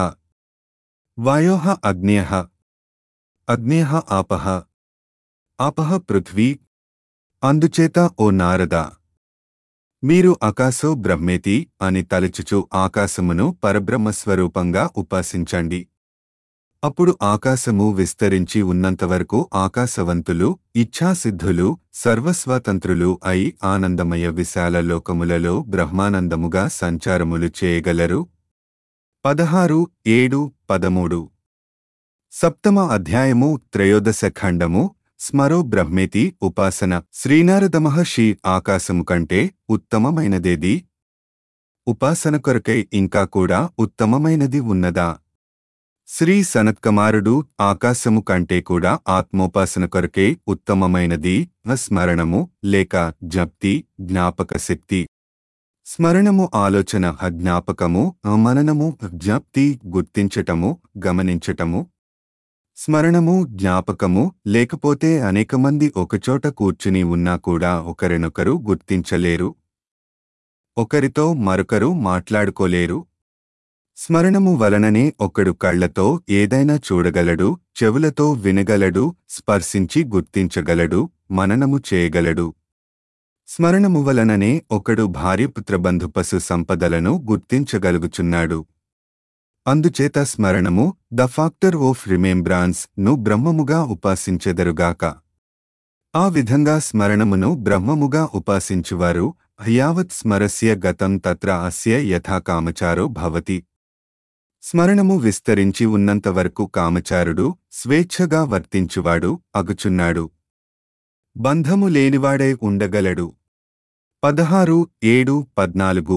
Speaker 1: వాయోః అగ్న్యః అగ్నేహ ఆపహ ఆపహ పృథ్వీ అందుచేత ఓ నారదా మీరు ఆకాశో బ్రహ్మేతి అని తలచుచు ఆకాశమును పరబ్రహ్మస్వరూపంగా ఉపాసించండి అప్పుడు ఆకాశము విస్తరించి ఉన్నంతవరకు ఆకాశవంతులు ఇచ్ఛాసిద్ధులు సర్వస్వతంత్రులు అయి ఆనందమయ విశాల లోకములలో బ్రహ్మానందముగా సంచారములు చేయగలరు పదహారు ఏడు పదమూడు సప్తమ అధ్యాయము త్రయోదశ ఖండము స్మరో బ్రహ్మేతి ఉపాసన శ్రీనారద మహర్షి ఆకాశము కంటే ఉత్తమమైనదేది ఉపాసన కొరకై ఇంకా కూడా ఉత్తమమైనది ఉన్నదా శ్రీ సనత్కమారుడు ఆకాశము కంటే కూడా ఆత్మోపాసన కొరకే ఉత్తమమైనది స్మరణము లేక జప్తి జ్ఞాపక శక్తి స్మరణము ఆలోచన జ్ఞాపకము మననము జ్ఞప్తి గుర్తించటము గమనించటము స్మరణము జ్ఞాపకము లేకపోతే అనేక మంది ఒకచోట కూర్చుని ఉన్నా కూడా ఒకరినొకరు గుర్తించలేరు ఒకరితో మరొకరు మాట్లాడుకోలేరు స్మరణము వలననే ఒకడు కళ్లతో ఏదైనా చూడగలడు చెవులతో వినగలడు స్పర్శించి గుర్తించగలడు మననము చేయగలడు స్మరణము వలననే ఒకడు భార్యపుత్రబంధు పశు సంపదలను గుర్తించగలుగుచున్నాడు అందుచేత స్మరణము ద ఫాక్టర్ ఆఫ్ రిమెంబ్రాన్స్ ను బ్రహ్మముగా ఉపాసించెదరుగాక ఆ విధంగా స్మరణమును బ్రహ్మముగా ఉపాసించువారు యావత్ స్మరస్య గతం తత్ర అస్య యథా కామచారో భవతి స్మరణము విస్తరించి ఉన్నంతవరకు కామచారుడు స్వేచ్ఛగా వర్తించువాడు అగుచున్నాడు బంధము లేనివాడై ఉండగలడు పదహారు ఏడు పద్నాలుగు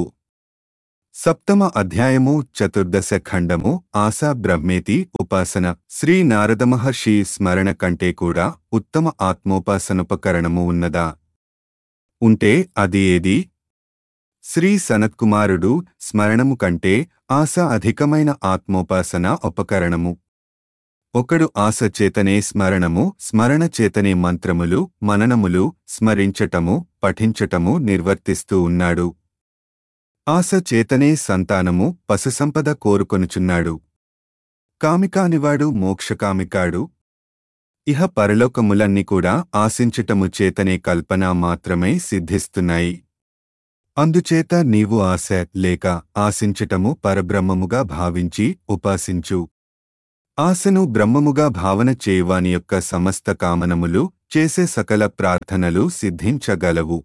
Speaker 1: సప్తమ అధ్యాయము చతుర్దశ ఖండము ఆశా బ్రహ్మేతి ఉపాసన శ్రీ నారద మహర్షి స్మరణ కంటే కూడా ఉత్తమ ఆత్మోపాసనోపకరణము ఉన్నదా ఉంటే అది ఏది శ్రీ సనత్కుమారుడు స్మరణము కంటే ఆశ అధికమైన ఆత్మోపాసన ఉపకరణము ఒకడు ఆశ చేతనే స్మరణము స్మరణ చేతనే మంత్రములు మననములు స్మరించటము పఠించటము నిర్వర్తిస్తూ ఉన్నాడు ఆశ చేతనే సంతానము పశుసంపద కోరుకొనుచున్నాడు కామికానివాడు మోక్షకామికాడు ఇహ పరలోకములన్నీ కూడా ఆశించటము చేతనే కల్పన మాత్రమే సిద్ధిస్తున్నాయి అందుచేత నీవు ఆశ లేక ఆశించటము పరబ్రహ్మముగా భావించి ఉపాసించు ఆశను బ్రహ్మముగా భావన చేయువాని యొక్క సమస్త కామనములు చేసే సకల ప్రార్థనలు సిద్ధించగలవు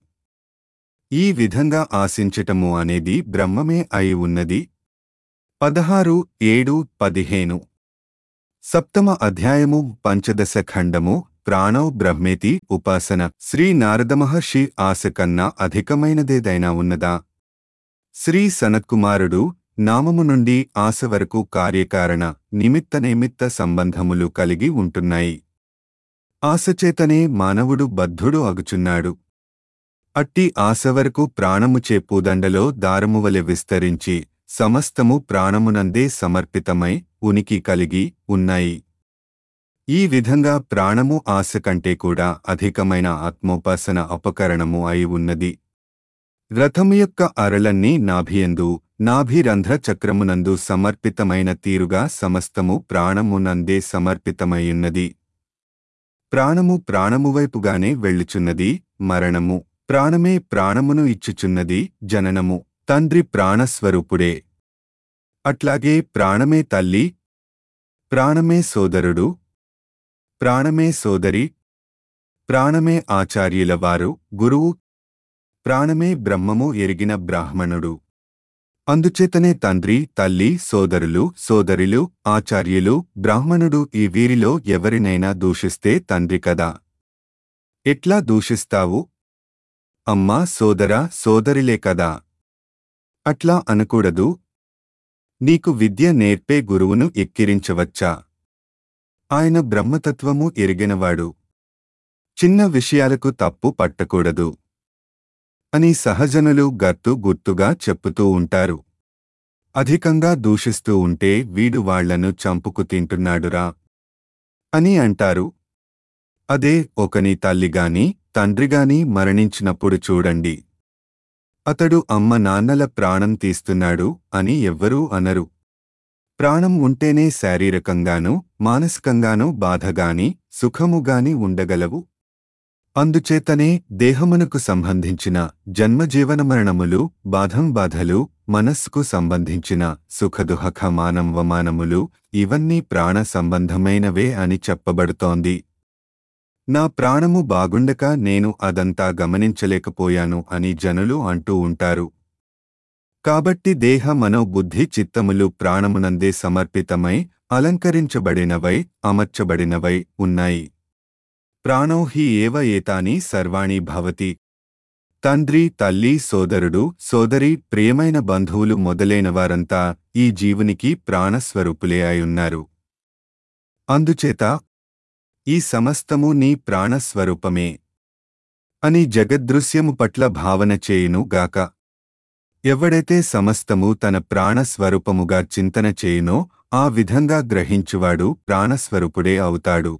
Speaker 1: ఈ విధంగా ఆశించటము అనేది బ్రహ్మమే అయి ఉన్నది పదహారు ఏడు పదిహేను సప్తమ అధ్యాయము పంచదశ ఖండము ప్రాణౌ బ్రహ్మేతి ఉపాసన శ్రీ నారద మహర్షి ఆశ కన్నా అధికమైనదేదైనా ఉన్నదా శ్రీ సనత్కుమారుడు నామము నుండి ఆశ వరకు కార్యకారణ నిమిత్త నిమిత్త సంబంధములు కలిగి ఉంటున్నాయి ఆశచేతనే మానవుడు బద్ధుడు అగుచున్నాడు అట్టి ఆశ వరకు ప్రాణముచే పూదండలో దారమువలె విస్తరించి సమస్తము ప్రాణమునందే సమర్పితమై ఉనికి కలిగి ఉన్నాయి ఈ విధంగా ప్రాణము ఆశ కంటే కూడా అధికమైన ఆత్మోపాసన అపకరణము అయి ఉన్నది రథము యొక్క అరలన్నీ నాభియందు నాభిరంధ్ర చక్రమునందు సమర్పితమైన తీరుగా సమస్తము ప్రాణమునందే సమర్పితమైయున్నది ప్రాణము ప్రాణము వైపుగానే వెళ్ళుచున్నది మరణము ప్రాణమే ప్రాణమును ఇచ్చుచున్నది జననము తండ్రి ప్రాణస్వరూపుడే అట్లాగే ప్రాణమే తల్లి ప్రాణమే సోదరుడు ప్రాణమే సోదరి ప్రాణమే ఆచార్యుల వారు గురువు ప్రాణమే బ్రహ్మము ఎరిగిన బ్రాహ్మణుడు అందుచేతనే తండ్రి తల్లి సోదరులు సోదరులు ఆచార్యులు బ్రాహ్మణుడు ఈ వీరిలో ఎవరినైనా దూషిస్తే తండ్రి కదా ఎట్లా దూషిస్తావు అమ్మా సోదర సోదరిలే కదా అట్లా అనకూడదు నీకు విద్య నేర్పే గురువును ఎక్కిరించవచ్చా ఆయన బ్రహ్మతత్వము ఎరిగినవాడు చిన్న విషయాలకు తప్పు పట్టకూడదు అని సహజనులు గత్తు గుర్తుగా చెప్పుతూ ఉంటారు అధికంగా దూషిస్తూ ఉంటే వీడు వాళ్లను చంపుకు తింటున్నాడురా అని అంటారు అదే ఒకని తల్లిగాని తండ్రిగాని మరణించినప్పుడు చూడండి అతడు అమ్మ నాన్నల ప్రాణం తీస్తున్నాడు అని ఎవ్వరూ అనరు ప్రాణం ఉంటేనే శారీరకంగానూ మానసికంగానూ బాధగాని సుఖముగాని ఉండగలవు అందుచేతనే దేహమునకు సంబంధించిన జన్మజీవనమరణములు బాధం బాధలు మనస్సుకు సంబంధించిన సుఖదుహఖ మానవమానములు ఇవన్నీ ప్రాణ సంబంధమైనవే అని చెప్పబడుతోంది నా ప్రాణము బాగుండక నేను అదంతా గమనించలేకపోయాను అని జనులు అంటూ ఉంటారు కాబట్టి దేహ మనోబుద్ధి చిత్తములు ప్రాణమునందే సమర్పితమై అలంకరించబడినవై అమర్చబడినవై ఉన్నాయి ప్రాణో హి ఏవ ఏతాని సర్వాణి భవతి తండ్రి తల్లి సోదరుడు సోదరి ప్రియమైన బంధువులు మొదలైన వారంతా ఈ జీవునికి ప్రాణస్వరూపులే అయున్నారు అందుచేత ఈ సమస్తము నీ ప్రాణస్వరూపమే అని జగద్దృశ్యము పట్ల భావన చేయును గాక ఎవడైతే సమస్తము తన ప్రాణస్వరూపముగా చింతన చేయునో ఆ విధంగా గ్రహించువాడు ప్రాణస్వరూపుడే అవుతాడు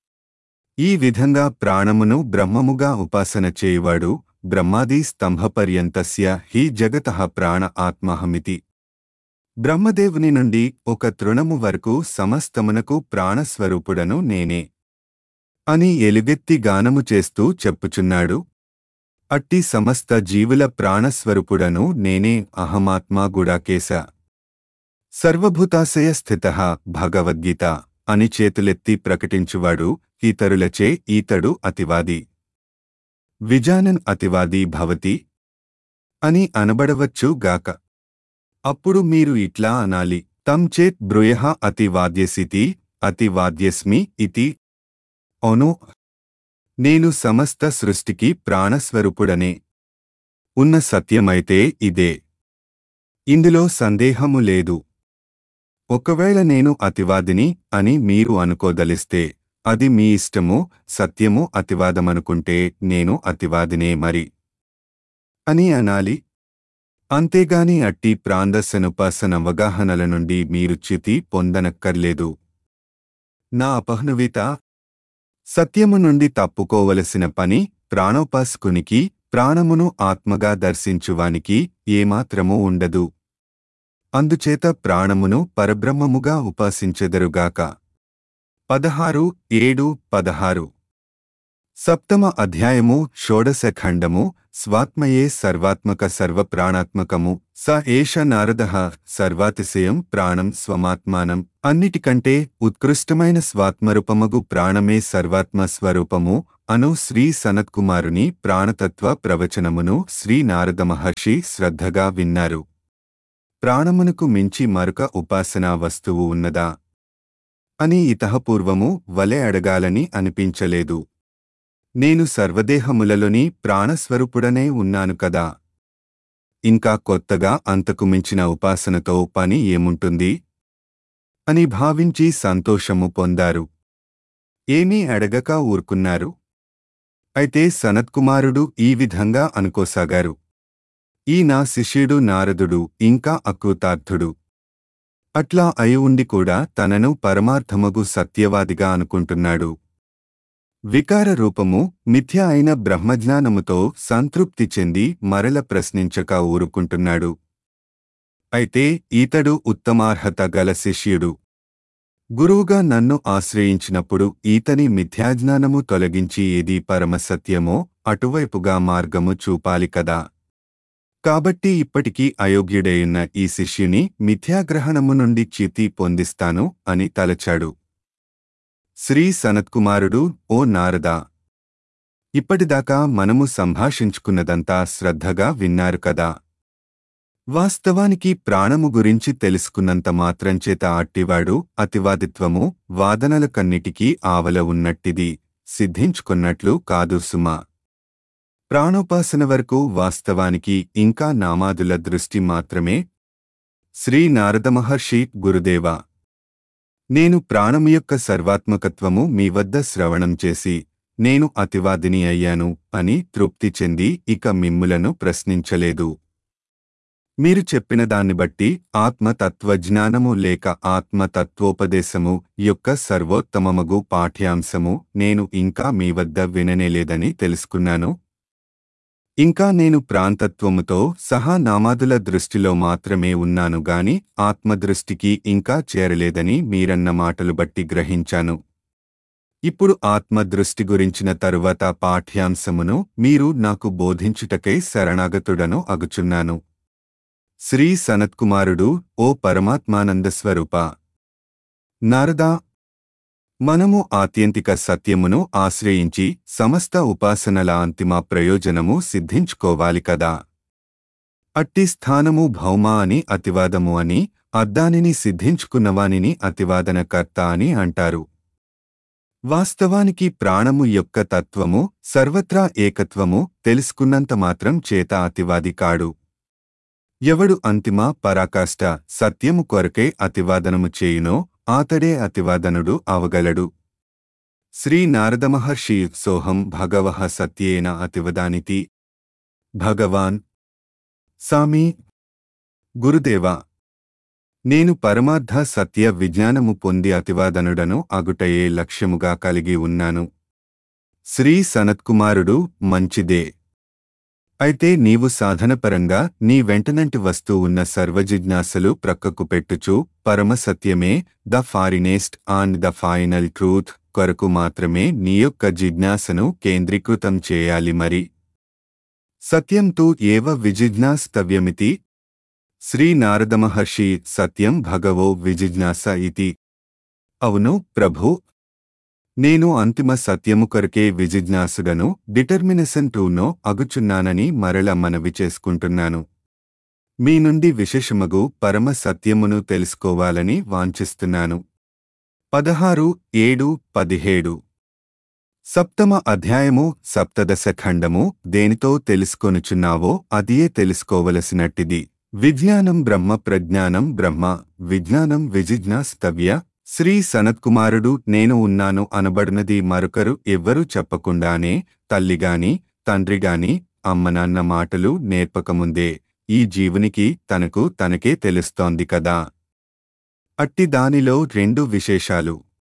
Speaker 1: ఈ విధంగా ప్రాణమును బ్రహ్మముగా ఉపాసన చేయువాడు బ్రహ్మాది స్తంభపర్యంతస్య హి జగత ప్రాణ ఆత్మహమితి బ్రహ్మదేవుని నుండి ఒక తృణము వరకు సమస్తమునకు ప్రాణస్వరూపుడను నేనే అని ఎలుగెత్తి గానము చేస్తూ చెప్పుచున్నాడు అట్టి సమస్త జీవుల ప్రాణస్వరూపుడను నేనే అహమాత్మా గుడాకేశ సర్వభూతాశయ స్థిత భగవద్గీత అని చేతులెత్తి ప్రకటించువాడు ఇతరులచే ఈతడు అతివాది విజానన్ అతివాది భవతి అని అనబడవచ్చు గాక అప్పుడు మీరు ఇట్లా అనాలి తం చేత్ బ్రూయ అతివాద్యసితి అతివాద్యస్మి ఇతి అవును నేను సమస్త సృష్టికి ప్రాణస్వరూపుడనే ఉన్న సత్యమైతే ఇదే ఇందులో సందేహము లేదు ఒకవేళ నేను అతివాదిని అని మీరు అనుకోదలిస్తే అది మీ ఇష్టము సత్యము అతివాదమనుకుంటే నేను అతివాదినే మరి అని అనాలి అంతేగాని అట్టి ప్రాందస్సనుపాసన అవగాహనల నుండి మీరు చ్యుతి పొందనక్కర్లేదు నా అపహ్నువిత సత్యము నుండి తప్పుకోవలసిన పని ప్రాణోపాసకునికి ప్రాణమును ఆత్మగా దర్శించువానికి ఏమాత్రమూ ఉండదు అందుచేత ప్రాణమును పరబ్రహ్మముగా ఉపాసించెదరుగాక పదహారు ఏడు పదహారు సప్తమ అధ్యాయము షోడశ ఖండము స్వాత్మయే సర్వాత్మక సర్వప్రాణాత్మకము స ఏష నారద సర్వాతిశయం ప్రాణం స్వమాత్మానం అన్నిటికంటే ఉత్కృష్టమైన స్వాత్మరూపమగు ప్రాణమే సర్వాత్మ స్వరూపము అను శ్రీ సనత్కుమారుని ప్రాణతత్వ ప్రవచనమును శ్రీ నారద మహర్షి శ్రద్ధగా విన్నారు ప్రాణమునకు మించి మరొక ఉపాసనా వస్తువు ఉన్నదా అని ఇతహపూర్వము వలె అడగాలని అనిపించలేదు నేను సర్వదేహములలోని ప్రాణస్వరూపుడనే ఉన్నాను కదా ఇంకా కొత్తగా అంతకు మించిన ఉపాసనతో పని ఏముంటుంది అని భావించి సంతోషము పొందారు ఏమీ అడగక ఊరుకున్నారు అయితే సనత్కుమారుడు ఈ విధంగా అనుకోసాగారు ఈ నా శిష్యుడు నారదుడు ఇంకా అకృతార్థుడు అట్లా అయి ఉండి కూడా తనను పరమార్థమగు సత్యవాదిగా అనుకుంటున్నాడు వికార రూపము మిథ్య అయిన బ్రహ్మజ్ఞానముతో సంతృప్తి చెంది మరల ప్రశ్నించక ఊరుకుంటున్నాడు అయితే ఈతడు ఉత్తమార్హత గల శిష్యుడు గురువుగా నన్ను ఆశ్రయించినప్పుడు ఈతని మిథ్యాజ్ఞానము తొలగించి ఏది పరమసత్యమో అటువైపుగా మార్గము చూపాలి కదా కాబట్టి ఇప్పటికీ అయోగ్యుడైన ఈ శిష్యుని మిథ్యాగ్రహణము నుండి చ్యుతి పొందిస్తాను అని తలచాడు శ్రీ సనత్కుమారుడు ఓ నారదా ఇప్పటిదాకా మనము సంభాషించుకున్నదంతా శ్రద్ధగా విన్నారు కదా వాస్తవానికి ప్రాణము గురించి తెలుసుకున్నంత మాత్రంచేత అట్టివాడు అతివాదిత్వము వాదనల కన్నిటికీ ఆవల ఉన్నట్టిది సిద్ధించుకున్నట్లు కాదు సుమా ప్రాణోపాసన వరకు వాస్తవానికి ఇంకా నామాదుల దృష్టి మాత్రమే శ్రీ నారద మహర్షి గురుదేవా నేను ప్రాణము యొక్క సర్వాత్మకత్వము మీ వద్ద శ్రవణం చేసి నేను అతివాదిని అయ్యాను అని తృప్తి చెంది ఇక మిమ్ములను ప్రశ్నించలేదు మీరు చెప్పిన దాన్ని బట్టి ఆత్మతత్వజ్ఞానము లేక ఆత్మతత్వోపదేశము యొక్క సర్వోత్తమమగు పాఠ్యాంశము నేను ఇంకా మీ వద్ద విననేలేదని తెలుసుకున్నాను ఇంకా నేను ప్రాంతత్వముతో సహా నామాదుల దృష్టిలో మాత్రమే ఉన్నాను గాని ఆత్మదృష్టికి ఇంకా చేరలేదని మీరన్న మాటలు బట్టి గ్రహించాను ఇప్పుడు ఆత్మదృష్టి గురించిన తరువాత పాఠ్యాంశమును మీరు నాకు బోధించుటకై శరణాగతుడను అగుచున్నాను శ్రీ సనత్కుమారుడు ఓ పరమాత్మానంద స్వరూప నారదా మనము ఆత్యంతిక సత్యమును ఆశ్రయించి సమస్త ఉపాసనల అంతిమ ప్రయోజనము సిద్ధించుకోవాలి కదా అట్టి స్థానము భౌమ అని అతివాదము అని అద్దానిని సిద్ధించుకున్నవానిని అతివాదనకర్త అని అంటారు వాస్తవానికి ప్రాణము యొక్క తత్వము సర్వత్రా ఏకత్వము తెలుసుకున్నంత మాత్రం చేత అతివాది కాడు ఎవడు అంతిమ పరాకాష్ట సత్యము కొరకే అతివాదనము చేయునో ఆతడే అతివాదనుడు అవగలడు శ్రీ నారద మహర్షి సోహం భగవః సత్యేన అతివదానితి భగవాన్ సామి గురుదేవా నేను పరమార్థ సత్య విజ్ఞానము పొంది అతివాదనుడను అగుటయే లక్ష్యముగా కలిగి ఉన్నాను శ్రీ సనత్కుమారుడు మంచిదే అయితే నీవు సాధనపరంగా నీ వెంటనంటి వస్తూ ఉన్న సర్వజిజ్ఞాసలు ప్రక్కకు పెట్టుచు పరమసత్యమే the farthest on the final truth కొరకు మాత్రమే నీ యొక్క జిజ్ఞాసను కేంద్రీకృతం చేయాలి మరి సత్యం తు ఏవ విజిజ్ఞాస్తవ్యమితి శ్రీ నారద మహర్షి సత్యం భగవో విజిజ్ఞాస ఇతి అవును ప్రభు నేను అంతిమ సత్యము కొరకే విజిజ్ఞాసుగను డిటర్మినేషన్ టూనో అగుచున్నానని మరల మనవి చేసుకుంటున్నాను మీ నుండి విశేషమగు పరమ సత్యమును తెలుసుకోవాలని వాంఛిస్తున్నాను పదహారు ఏడు పదిహేడు సప్తమ అధ్యాయము సప్తదశ ఖండము దేనితో తెలుసుకొనుచున్నావో అదియే తెలుసుకోవలసినట్టిది విజ్ఞానం బ్రహ్మ ప్రజ్ఞానం బ్రహ్మ విజ్ఞానం విజిజ్ఞాస్తవ్య శ్రీ సనత్కుమారుడు నేను ఉన్నాను అనబడినది మరొకరు ఎవ్వరూ చెప్పకుండానే తల్లిగాని తండ్రిగాని అమ్మనాన్న మాటలు నేర్పకముందే ఈ జీవునికి తనకు తనకే తెలుస్తోంది కదా అట్టి దానిలో రెండు విశేషాలు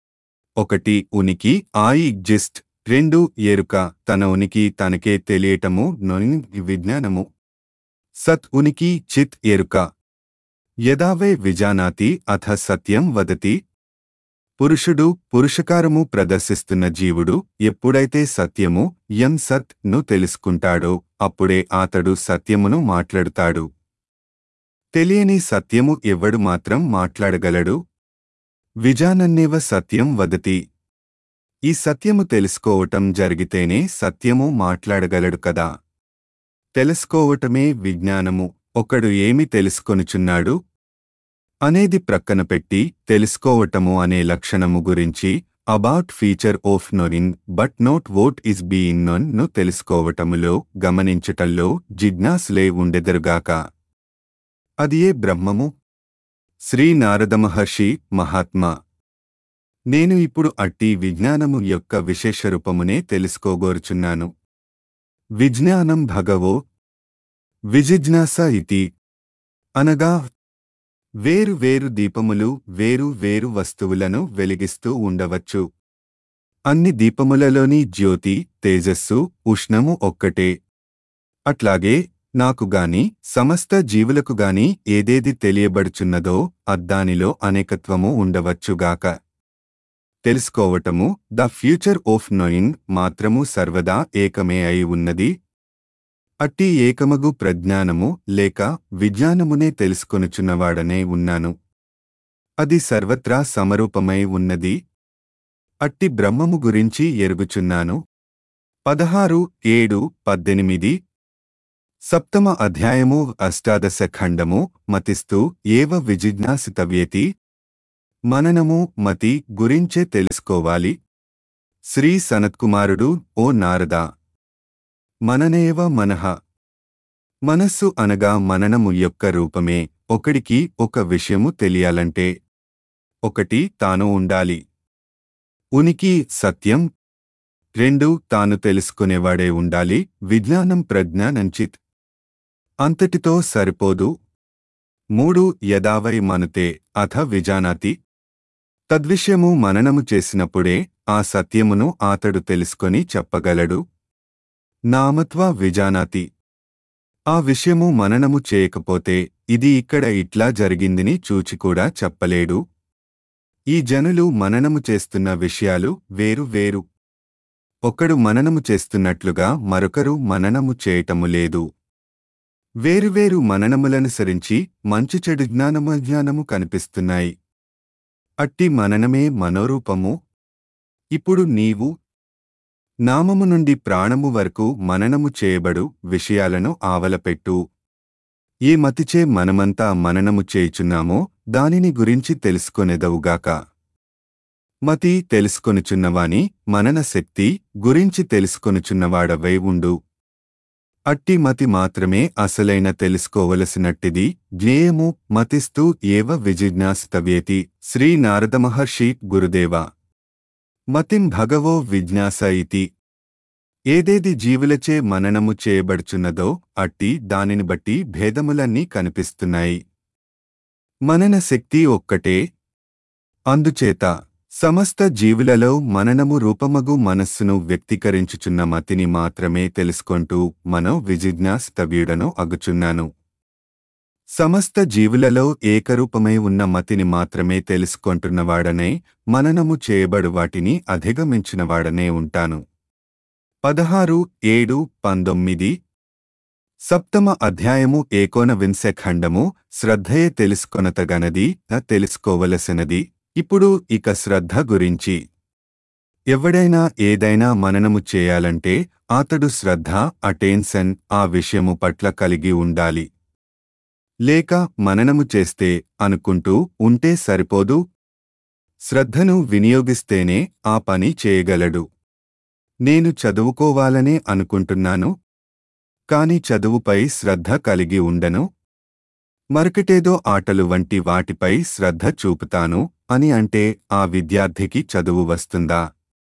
Speaker 1: ఒకటి ఉనికి ఐ ఎగ్జిస్ట్ రెండు ఎరుక తన ఉనికి తనకే తెలియటము నొని విజ్ఞానము సత్ ఉనికి చిత్ ఎరుక యదావే విజానాతి అథ సత్యం వదతి పురుషుడు పురుషకారము ప్రదర్శిస్తున్న జీవుడు ఎప్పుడైతే సత్యము యం సత్ ను తెలుసుకుంటాడో అప్పుడే అతడు సత్యమును మాట్లాడుతాడు తెలియని సత్యము ఎవ్వడు మాత్రం మాట్లాడగలడు విజానన్నేవ సత్యం వదతి ఈ సత్యము తెలుసుకోవటం జరిగితేనే సత్యము మాట్లాడగలడు కదా తెలుసుకోవటమే విజ్ఞానము ఒకడు ఏమి తెలుసుకొనుచున్నాడు అనేది ప్రక్కన పెట్టి తెలుసుకోవటము అనే లక్షణము గురించి about feature of knowing but not what is being known ను తెలుసుకోవటములో గమనించటంలో జిజ్ఞాసులే ఉండెదరుగాక అదియే బ్రహ్మము శ్రీ నారద మహర్షి మహాత్మా నేను ఇప్పుడు అట్టి విజ్ఞానము యొక్క విశేష రూపమునే తెలుసుకోగోరుచున్నాను విజ్ఞానం భగవో విజిజ్ఞాస ఇతి అనగా వేరు వేరు దీపములు వేరు వేరు వస్తువులను వెలిగిస్తూ ఉండవచ్చు అన్ని దీపములలోని జ్యోతి తేజస్సు ఉష్ణము ఒక్కటే అట్లాగే నాకు గాని సమస్త జీవులకు గాని ఏదేది తెలియబడుచున్నదో అద్దానిలో అనేకత్వము ఉండవచ్చుగాక తెలుసుకోవటము ద ఫ్యూచర్ ఆఫ్ నోయింగ్ మాత్రము సర్వదా ఏకమే అయి ఉన్నది అట్టి ఏకమగు ప్రజ్ఞానము లేక విజ్ఞానమునే తెలుసుకొనుచున్నవాడనే ఉన్నాను అది సర్వత్రా సమరూపమై ఉన్నది అట్టి బ్రహ్మము గురించి ఎరుగుచున్నాను పదహారు ఏడు పద్దెనిమిది సప్తమ అధ్యాయము అష్టాదశ ఖండము మతిస్తూ ఏవ విజిజ్ఞాసితవ్యేతి మననము మతి గురించే తెలుసుకోవాలి శ్రీ సనత్కుమారుడు ఓ నారదా మననేవ మనః మనస్సు అనగా మననము యొక్క రూపమే ఒకడికి ఒక విషయము తెలియాలంటే ఒకటి తాను ఉండాలి ఉనికి సత్యం రెండు తాను తెలుసుకునేవాడే ఉండాలి విజ్ఞానం ప్రజ్ఞానంచిత్ అంతటితో సరిపోదు మూడు యదావై మనుతే అథ విజానాతి తద్విషయము మననము చేసినప్పుడే ఆ సత్యమును అతడు తెలుసుకొని చెప్పగలడు నామత్వా విజానాతి ఆ విషయము మననము చేయకపోతే ఇది ఇక్కడ ఇట్లా జరిగిందని చూచి కూడా చెప్పలేడు ఈ జనులు మననము చేస్తున్న విషయాలు వేరు వేరు ఒకడు మననము చేస్తున్నట్లుగా మరొకరు మననము చేయటము లేదు వేరువేరు మననములనుసరించి మంచి చెడు జ్ఞానము అజ్ఞానము కనిపిస్తున్నాయి అట్టి మననమే మనోరూపము ఇప్పుడు నీవు నామము నుండి ప్రాణము వరకు మననము చేయబడు విషయాలను ఆవలపెట్టు ఏ మతిచే మనమంతా మననము చేయుచున్నామో దానిని గురించి తెలుసుకొనెదవుగాక మతి తెలుసుకొనుచున్నవాని మనన శక్తి గురించి తెలుసుకొనుచున్నవాడవై ఉండు అట్టి మతి మాత్రమే అసలైన తెలుసుకోవలసినట్టిది జ్ఞేయము మతిస్తూ ఏవ విజిజ్ఞాసితవ్యేతి శ్రీ నారద మహర్షి గురుదేవ మతిం భగవో విజ్ఞాస ఇతి ఏదేది జీవులచే మననము చేయబడుచున్నదో అట్టి దానిని బట్టి భేదములన్నీ కనిపిస్తున్నాయి మనన శక్తి ఒక్కటే అందుచేత సమస్త జీవులలో మననము రూపమగు మనస్సును వ్యక్తీకరించుచున్న మతిని మాత్రమే తెలుసుకొంటూ మనో విజిజ్ఞాస్తవ్యుడను అగుచున్నాను సమస్త జీవులలో ఏకరూపమై ఉన్న మతిని మాత్రమే తెలుసుకొంటున్నవాడనే మననము చేయబడు వాటిని అధిగమించినవాడనే ఉంటాను పదహారు ఏడు పంతొమ్మిది సప్తమ అధ్యాయము ఏకోన వింశ ఖండము శ్రద్ధయే తెలుసుకొనతగనది న తెలుసుకోవలసినది ఇప్పుడు ఇక శ్రద్ధ గురించి ఎవడైనా ఏదైనా మననము చేయాలంటే అతడు శ్రద్ధ అటెన్షన్ ఆ విషయము పట్ల కలిగి ఉండాలి లేక మననము చేస్తే అనుకుంటూ ఉంటే సరిపోదు శ్రద్ధను వినియోగిస్తేనే ఆ పని చేయగలడు నేను చదువుకోవాలనే అనుకుంటున్నాను కాని చదువుపై శ్రద్ధ కలిగి ఉండను మరొకటేదో ఆటలు వంటి వాటిపై శ్రద్ధ చూపుతాను అని అంటే ఆ విద్యార్థికి చదువు వస్తుందా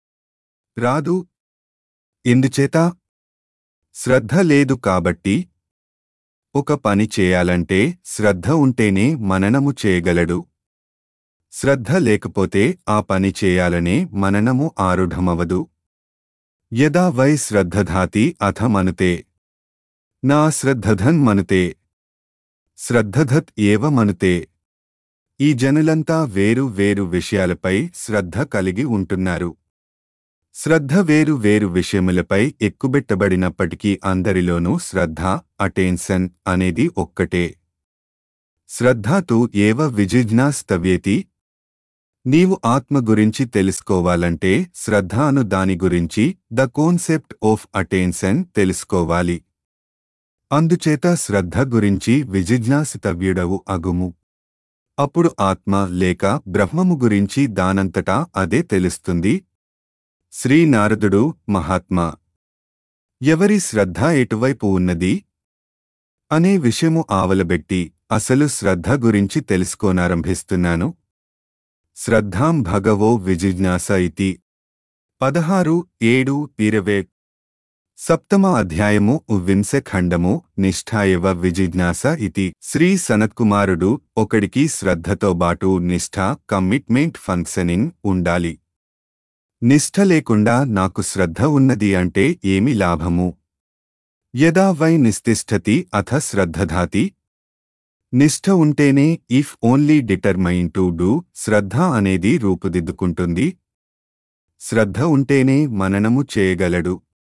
Speaker 1: రాదు ఎందుచేత శ్రద్ధ లేదు కాబట్టి ఒక పని చేయాలంటే శ్రద్ధ ఉంటేనే మననము చేయగలడు శ్రద్ధ లేకపోతే ఆ పని చేయాలనే మననము ఆరుఢమవదు యదా వై శ్రద్ధధాతి అథ మనుతే నా శ్రద్ధధన్ మనుతే శ్రద్ధధత్ ఏవ మనుతే ఈ జనులంతా వేరు వేరు విషయాలపై శ్రద్ధ కలిగి ఉంటున్నారు శ్రద్ధ వేరు వేరు విషయములపై ఎక్కుబెట్టబడినప్పటికీ అందరిలోనూ శ్రద్ధ అటెన్షన్ అనేది ఒక్కటే శ్రద్ధతు ఏవ విజిజ్ఞాస్తవ్యేతి నీవు ఆత్మ గురించి తెలుసుకోవాలంటే శ్రద్ధ అను దాని గురించి ద కోన్సెప్ట్ ఆఫ్ అటెన్షన్ తెలుసుకోవాలి అందుచేత శ్రద్ధ గురించి విజిజ్ఞాసితవ్యుడవు అగుము అప్పుడు ఆత్మ లేక బ్రహ్మము గురించి దానంతటా అదే తెలుస్తుంది శ్రీ నారదుడు మహాత్మా ఎవరి శ్రద్ధ ఎటువైపు ఉన్నది అనే విషయము ఆవలబెట్టి అసలు శ్రద్ధ గురించి తెలుసుకోనారంభిస్తున్నాను శ్రద్ధాం భగవో విజిజ్ఞాస ఇతి పదహారు ఏడు ఇరవై సప్తమ అధ్యాయము వింశ ఖండము నిష్ఠాయవ విజిజ్ఞాస ఇతి శ్రీ సనత్కుమారుడు ఒకడికి శ్రద్ధతో బాటు నిష్ఠ కమిట్మెంట్ ఫంక్షనింగ్ ఉండాలి నిష్ఠ లేకుండా నాకు శ్రద్ధ ఉన్నది అంటే ఏమి లాభము యదా వై నిస్తిష్టతి అథ శ్రద్ధధాతి నిష్ఠ ఉంటేనే if only determine to do శ్రద్ధ అనేది రూపుదిద్దుకుంటుంది శ్రద్ధ ఉంటేనే మననము చేయగలడు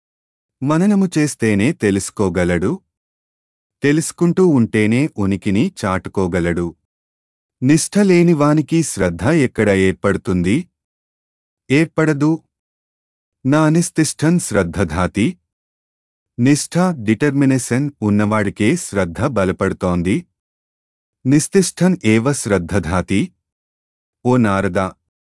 Speaker 1: మననము చేస్తేనే తెలుసుకోగలడు తెలుసుకుంటూ ఉంటేనే ఉనికిని చాటుకోగలడు నిష్ఠ లేని వానికి శ్రద్ధ ఎక్కడ ఏర్పడుతుంది ఏర్పడదు నా నిస్తిష్టన్ శ్రద్ధధాతి నిష్ఠ డిటర్మినేషన్ ఉన్నవాడికే శ్రద్ధ బలపడుతోంది నిస్తిష్టన్ ఏవ శ్రద్ధధాతి ఓ నారదా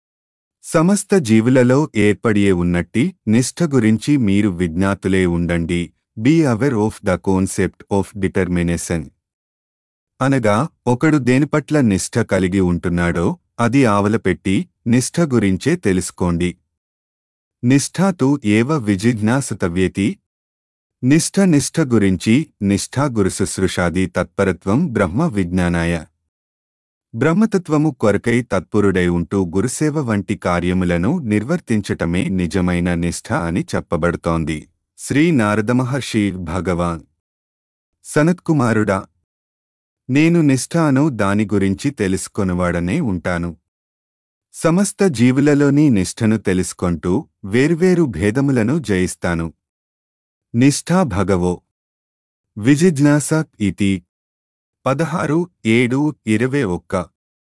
Speaker 1: సమస్త జీవులలో ఏర్పడియే ఉన్నట్టి నిష్ఠ గురించి మీరు విజ్ఞాతులే ఉండండి be aware of the concept of determination అనగా ఒకడు దేనిపట్ల నిష్ఠ కలిగి ఉంటున్నాడో అది ఆవలపెట్టి నిష్ఠ గురించే తెలుసుకోండి నిష్ఠాతు ఏవ విజిజ్ఞాసతవ్యేతి నిష్ఠ నిష్ఠ గురించి నిష్ఠా గురుశుశ్రూషాది తత్పరత్వం బ్రహ్మ విజ్ఞానాయ బ్రహ్మతత్వము కొరకై తత్పురుడై ఉంటూ గురుసేవ వంటి కార్యములను నిర్వర్తించటమే నిజమైన నిష్ఠ అని చెప్పబడుతోంది శ్రీ నారదమహర్షి భగవాన్ సనత్కుమారుడా నేను నిష్ఠ అను దాని గురించి తెలుసుకొనువాడనే ఉంటాను సమస్త జీవులలోని నిష్ఠను తెలుసుకొంటూ వేర్వేరు భేదములను జయిస్తాను నిష్ఠా భగవో విజిజ్ఞాస ఇతి పదహారు ఏడు ఇరవై ఒక్క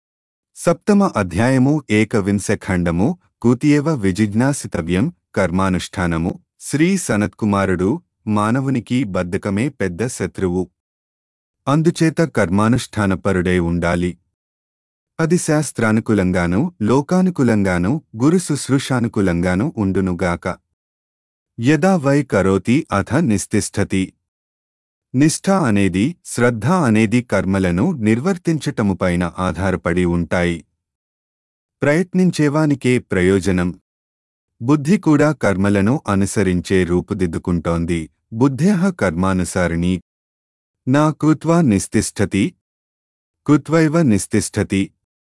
Speaker 1: సప్తమ అధ్యాయము ఏకవింశ ఖండము కూతియవ విజిజ్ఞాసితవ్యం కర్మానుష్ఠానము శ్రీ సనత్కుమారుడు మానవునికి బద్ధకమే పెద్ద శత్రువు అందుచేత కర్మానుష్ఠానపరుడై ఉండాలి అది శాస్త్రానుకూలంగానూ లోకానుకూలంగానూ గురు శుశ్రూషానుకూలంగానూ ఉండునుగాక యదా వై కరోతి అథ నిస్తిష్టతి నిష్ఠ అనేది శ్రద్ధ అనేది కర్మలను నిర్వర్తించటముపైన ఆధారపడి ఉంటాయి ప్రయత్నించేవానికే ప్రయోజనం బుద్ధి కూడా కర్మలను అనుసరించే రూపుదిద్దుకుంటోంది బుద్ధేహ కర్మానుసారిణి నా కృత్వా నిస్తిష్టతి కృత్వైవ నిస్తిష్టతి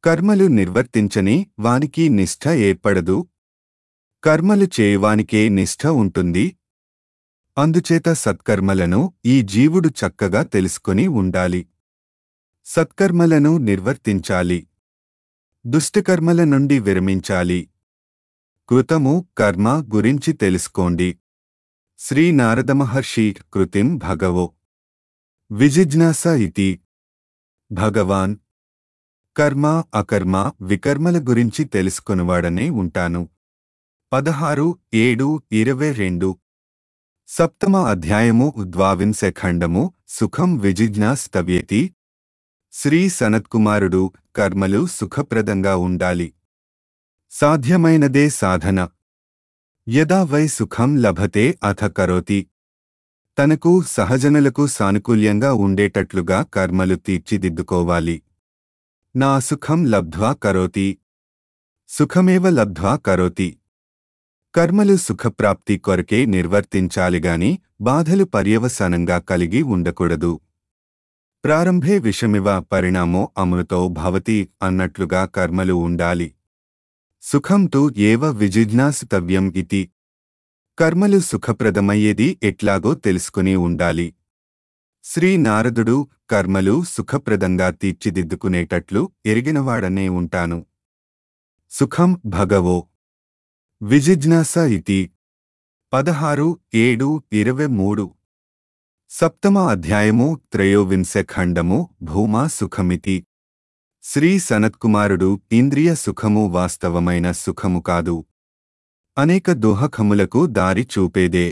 Speaker 1: కర్మలు నిర్వర్తించని వానికి నిష్ఠ ఏర్పడదు కర్మలు చేయవానికే నిష్ఠ ఉంటుంది అందుచేత సత్కర్మలను ఈ జీవుడు చక్కగా తెలుసుకొని ఉండాలి సత్కర్మలను నిర్వర్తించాలి దుష్టకర్మల నుండి విరమించాలి కృతము కర్మ గురించి తెలుసుకోండి శ్రీ నారద మహర్షి కృతిం భగవో విజిజ్ఞాస ఇతి భగవాన్ కర్మ అకర్మ వికర్మల గురించి తెలుసుకొనివాడనే ఉంటాను పదహారు ఏడు ఇరవై రెండు సప్తమ అధ్యాయము ద్వావింశ ఖండము సుఖం విజిజ్ఞాస్తవ్యేతి శ్రీ సనత్కుమారుడు కర్మలు సుఖప్రదంగా ఉండాలి సాధ్యమైనదే సాధన యదా వై సుఖం లభతే అథ కరోతి తనకు సహజనులకు సానుకూల్యంగా ఉండేటట్లుగా కర్మలు తీర్చిదిద్దుకోవాలి నా సుఖం లబ్ధ్వా కరోతి సుఖమేవ లబ్ధ్వా కరోతి కర్మలు సుఖప్రాప్తి కొరకే నిర్వర్తించాలిగాని బాధలు పర్యవసానంగా కలిగి ఉండకూడదు ప్రారంభే విషమివ పరిణామో అమృతో భవతి అన్నట్లుగా కర్మలు ఉండాలి సుఖం తు ఏవ విజిజ్ఞాసితవ్యం ఇతి కర్మలు సుఖప్రదమయ్యేది ఎట్లాగో తెలుసుకుని ఉండాలి శ్రీ నారదుడు కర్మలు సుఖప్రదంగా తీర్చిదిద్దుకునేటట్లు ఎరిగినవాడనే ఉంటాను సుఖం భగవో విజిజ్ఞాస ఇతి పదహారు ఏడు ఇరవై మూడు సప్తమ అధ్యాయము త్రయోవింశ ఖండము భూమా సుఖమితి శ్రీ సనత్కుమారుడు ఇంద్రియ సుఖము వాస్తవమైన సుఖము కాదు అనేక దుహఖములకు దారి చూపేదే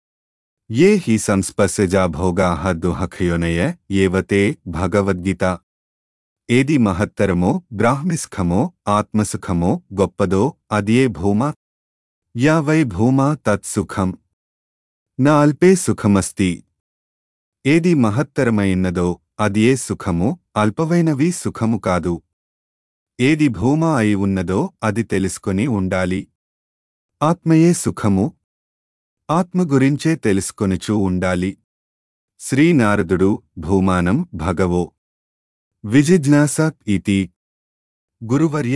Speaker 1: ఏ హి సంస్పర్శజా భోగాహ దుహఖయోనయ ఏవతే భగవద్గీత ఏది మహత్తరమో బ్రాహ్మిస్ఖమో ఆత్మసుఖమో గొప్పదో అదియే భూమా యా వై భూమా తత్సుఖం నా అల్పే సుఖమస్తి ఏది మహత్తరమైనదో అదియే సుఖము అల్పవైనవి సుఖము కాదు ఏది భూమా అయి ఉన్నదో అది తెలుసుకొని ఉండాలి ఆత్మయే సుఖము ఆత్మ గురించే తెలుసుకొనుచూ ఉండాలి శ్రీనారదుడు భూమానం భగవో విజిజ్ఞాస ఇతి గురువర్య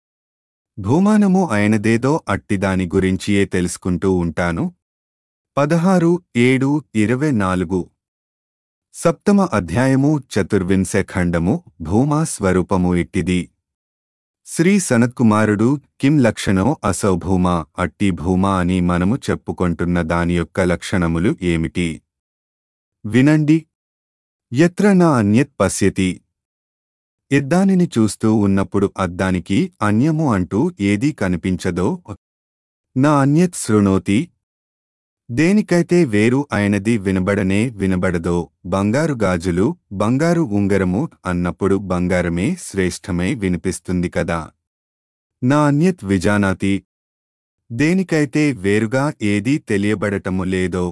Speaker 1: భూమానము ఆయనదేదో అట్టిదాని గురించియే తెలుసుకుంటూ ఉంటాను పదహారు ఏడు ఇరవై నాలుగు సప్తమ అధ్యాయము చతుర్వింశ ఖండము భూమా స్వరూపము ఇట్టిది శ్రీ సనత్కుమారుడు కిం లక్షణో అసౌ భూమా అట్టి భూమా అని మనము చెప్పుకొంటున్న దాని యొక్క లక్షణములు ఏమిటి వినండి ఎత్ర నా అన్యత్ పశ్యతి ఇద్దానిని చూస్తూ ఉన్నప్పుడు అద్దానికి అన్యము అంటూ ఏదీ కనిపించదో నా అన్యత్ శృణోతి దేనికైతే వేరు అయినది వినబడనే వినబడదో బంగారు గాజులు బంగారు ఉంగరము అన్నప్పుడు బంగారమే శ్రేష్టమై వినిపిస్తుంది కదా నా అన్యత్ విజానాతి దేనికైతే వేరుగా ఏదీ తెలియబడటము లేదో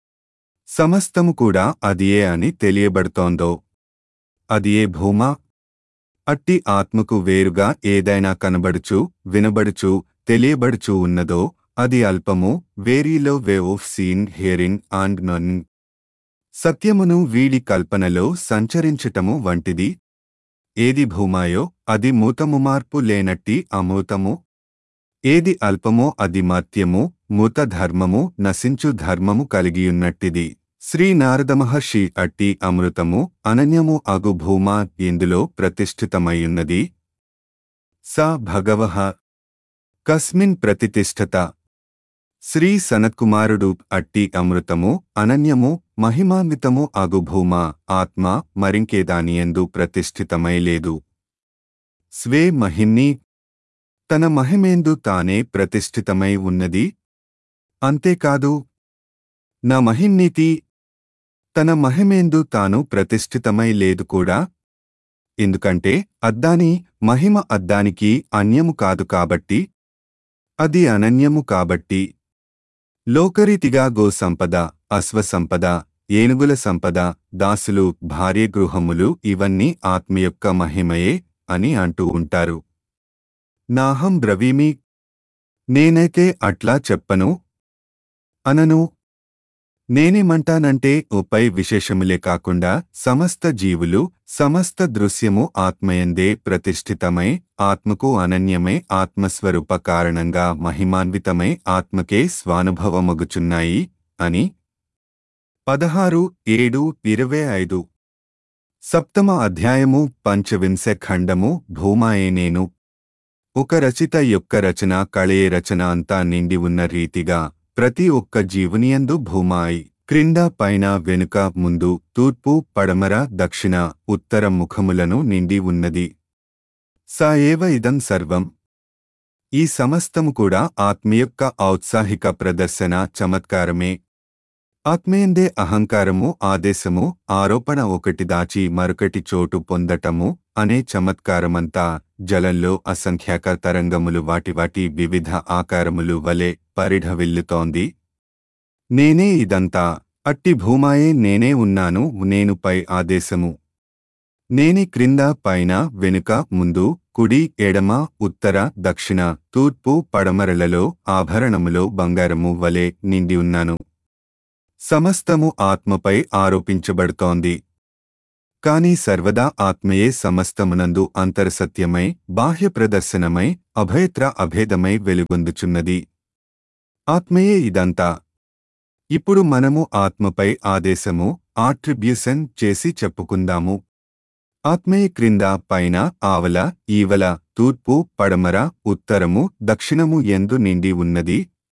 Speaker 1: సమస్తము కూడా అదియే అని తెలియబడుతోందో అదియే భూమా అట్టి ఆత్మకు వేరుగా ఏదైనా కనబడుచు వినబడుచు తెలియబడుచు ఉన్నదో అది అల్పము వేరీలో way of seen hearing and none సత్యమును వీడి కల్పనలో సంచరించటము వంటిది ఏది భూమాయో అది మూతము మార్పు లేనట్టి అమూతము ఏది అల్పమో అది మత్యము మూత ధర్మము నశించు ధర్మము కలిగియున్నట్టిది శ్రీ నారద మహర్షి అట్టి అమృతము అనన్యము అగు భూమా ఇందులో ప్రతిష్ఠితమయ్యున్నది స భగవః కస్మిన్ ప్రతితిష్ఠత శ్రీ సనత్కుమారుడు అట్టి అమృతము అనన్యము మహిమాన్వితము అగు భూమా ఆత్మ మరింకేదానియందు ప్రతిష్ఠితమై లేదు స్వే మహిమ్ని తన మహిమేందు తానే ప్రతిష్ఠితమై ఉన్నది అంతేకాదు నా మహిమ్నీతి తన మహిమేందు తాను ప్రతిష్ఠితమై లేదు కూడా ఎందుకంటే అద్దాని మహిమ అద్దానికి అన్యము కాదు కాబట్టి అది అనన్యము కాబట్టి లోకరీతిగా గో సంపద అశ్వసంపద ఏనుగుల సంపద దాసులు భార్య గృహములు ఇవన్నీ ఆత్మ యొక్క మహిమయే అని అంటూ ఉంటారు నాహం బ్రవీమి నేనైతే అట్లా చెప్పను అనను నేనేమంటానంటే ఉపై విశేషములే కాకుండా సమస్త జీవులు సమస్త దృశ్యము ఆత్మయందే ప్రతిష్ఠితమై ఆత్మకు అనన్యమై ఆత్మస్వరూప కారణంగా మహిమాన్వితమై ఆత్మకే స్వానుభవమగుచున్నాయి అని పదహారు ఏడు ఇరవై ఐదు సప్తమ అధ్యాయము పంచవింశ ఖండము భూమాయే నేను ఒక రచిత యొక్క రచన కళే రచన అంతా నిండి ఉన్న రీతిగా ప్రతి ఒక్క జీవునియందు భూమాయి క్రింద పైన వెనుక ముందు తూర్పు పడమర దక్షిణ ఉత్తర ముఖములను నిండి ఉన్నది స ఏవ ఇదం సర్వం ఈ సమస్తము కూడా ఆత్మ యొక్క ఔత్సాహిక ప్రదర్శన చమత్కారమే ఆత్మయందే అహంకారము ఆదేశము ఆరోపణ ఒకటి దాచి మరొకటి చోటు పొందటము అనే చమత్కారమంతా జలంలో అసంఖ్యాక తరంగములు వాటి వాటి వివిధ ఆకారములు వలె పరిఢవిల్లుతోంది నేనే ఇదంతా అట్టి భూమాయే నేనే ఉన్నాను నేను పై ఆదేశము నేనే క్రింద పైన వెనుక ముందు కుడి ఎడమ ఉత్తర దక్షిణ తూర్పు పడమరలలో ఆభరణములో బంగారము వలె నిండి ఉన్నాను సమస్తము ఆత్మపై ఆరోపించబడుతోంది కాని సర్వదా ఆత్మయే సమస్తమునందు అంతరసత్యమై బాహ్య ప్రదర్శనమై అభయత్ర అభేదమై వెలుగొందుచున్నది ఆత్మయే ఇదంతా ఇప్పుడు మనము ఆత్మపై ఆదేశము ఆట్రిబ్యూషన్ చేసి చెప్పుకుందాము ఆత్మయే క్రింద పైన ఆవల ఈవల తూర్పు పడమర ఉత్తరము దక్షిణము ఎందు నిండి ఉన్నది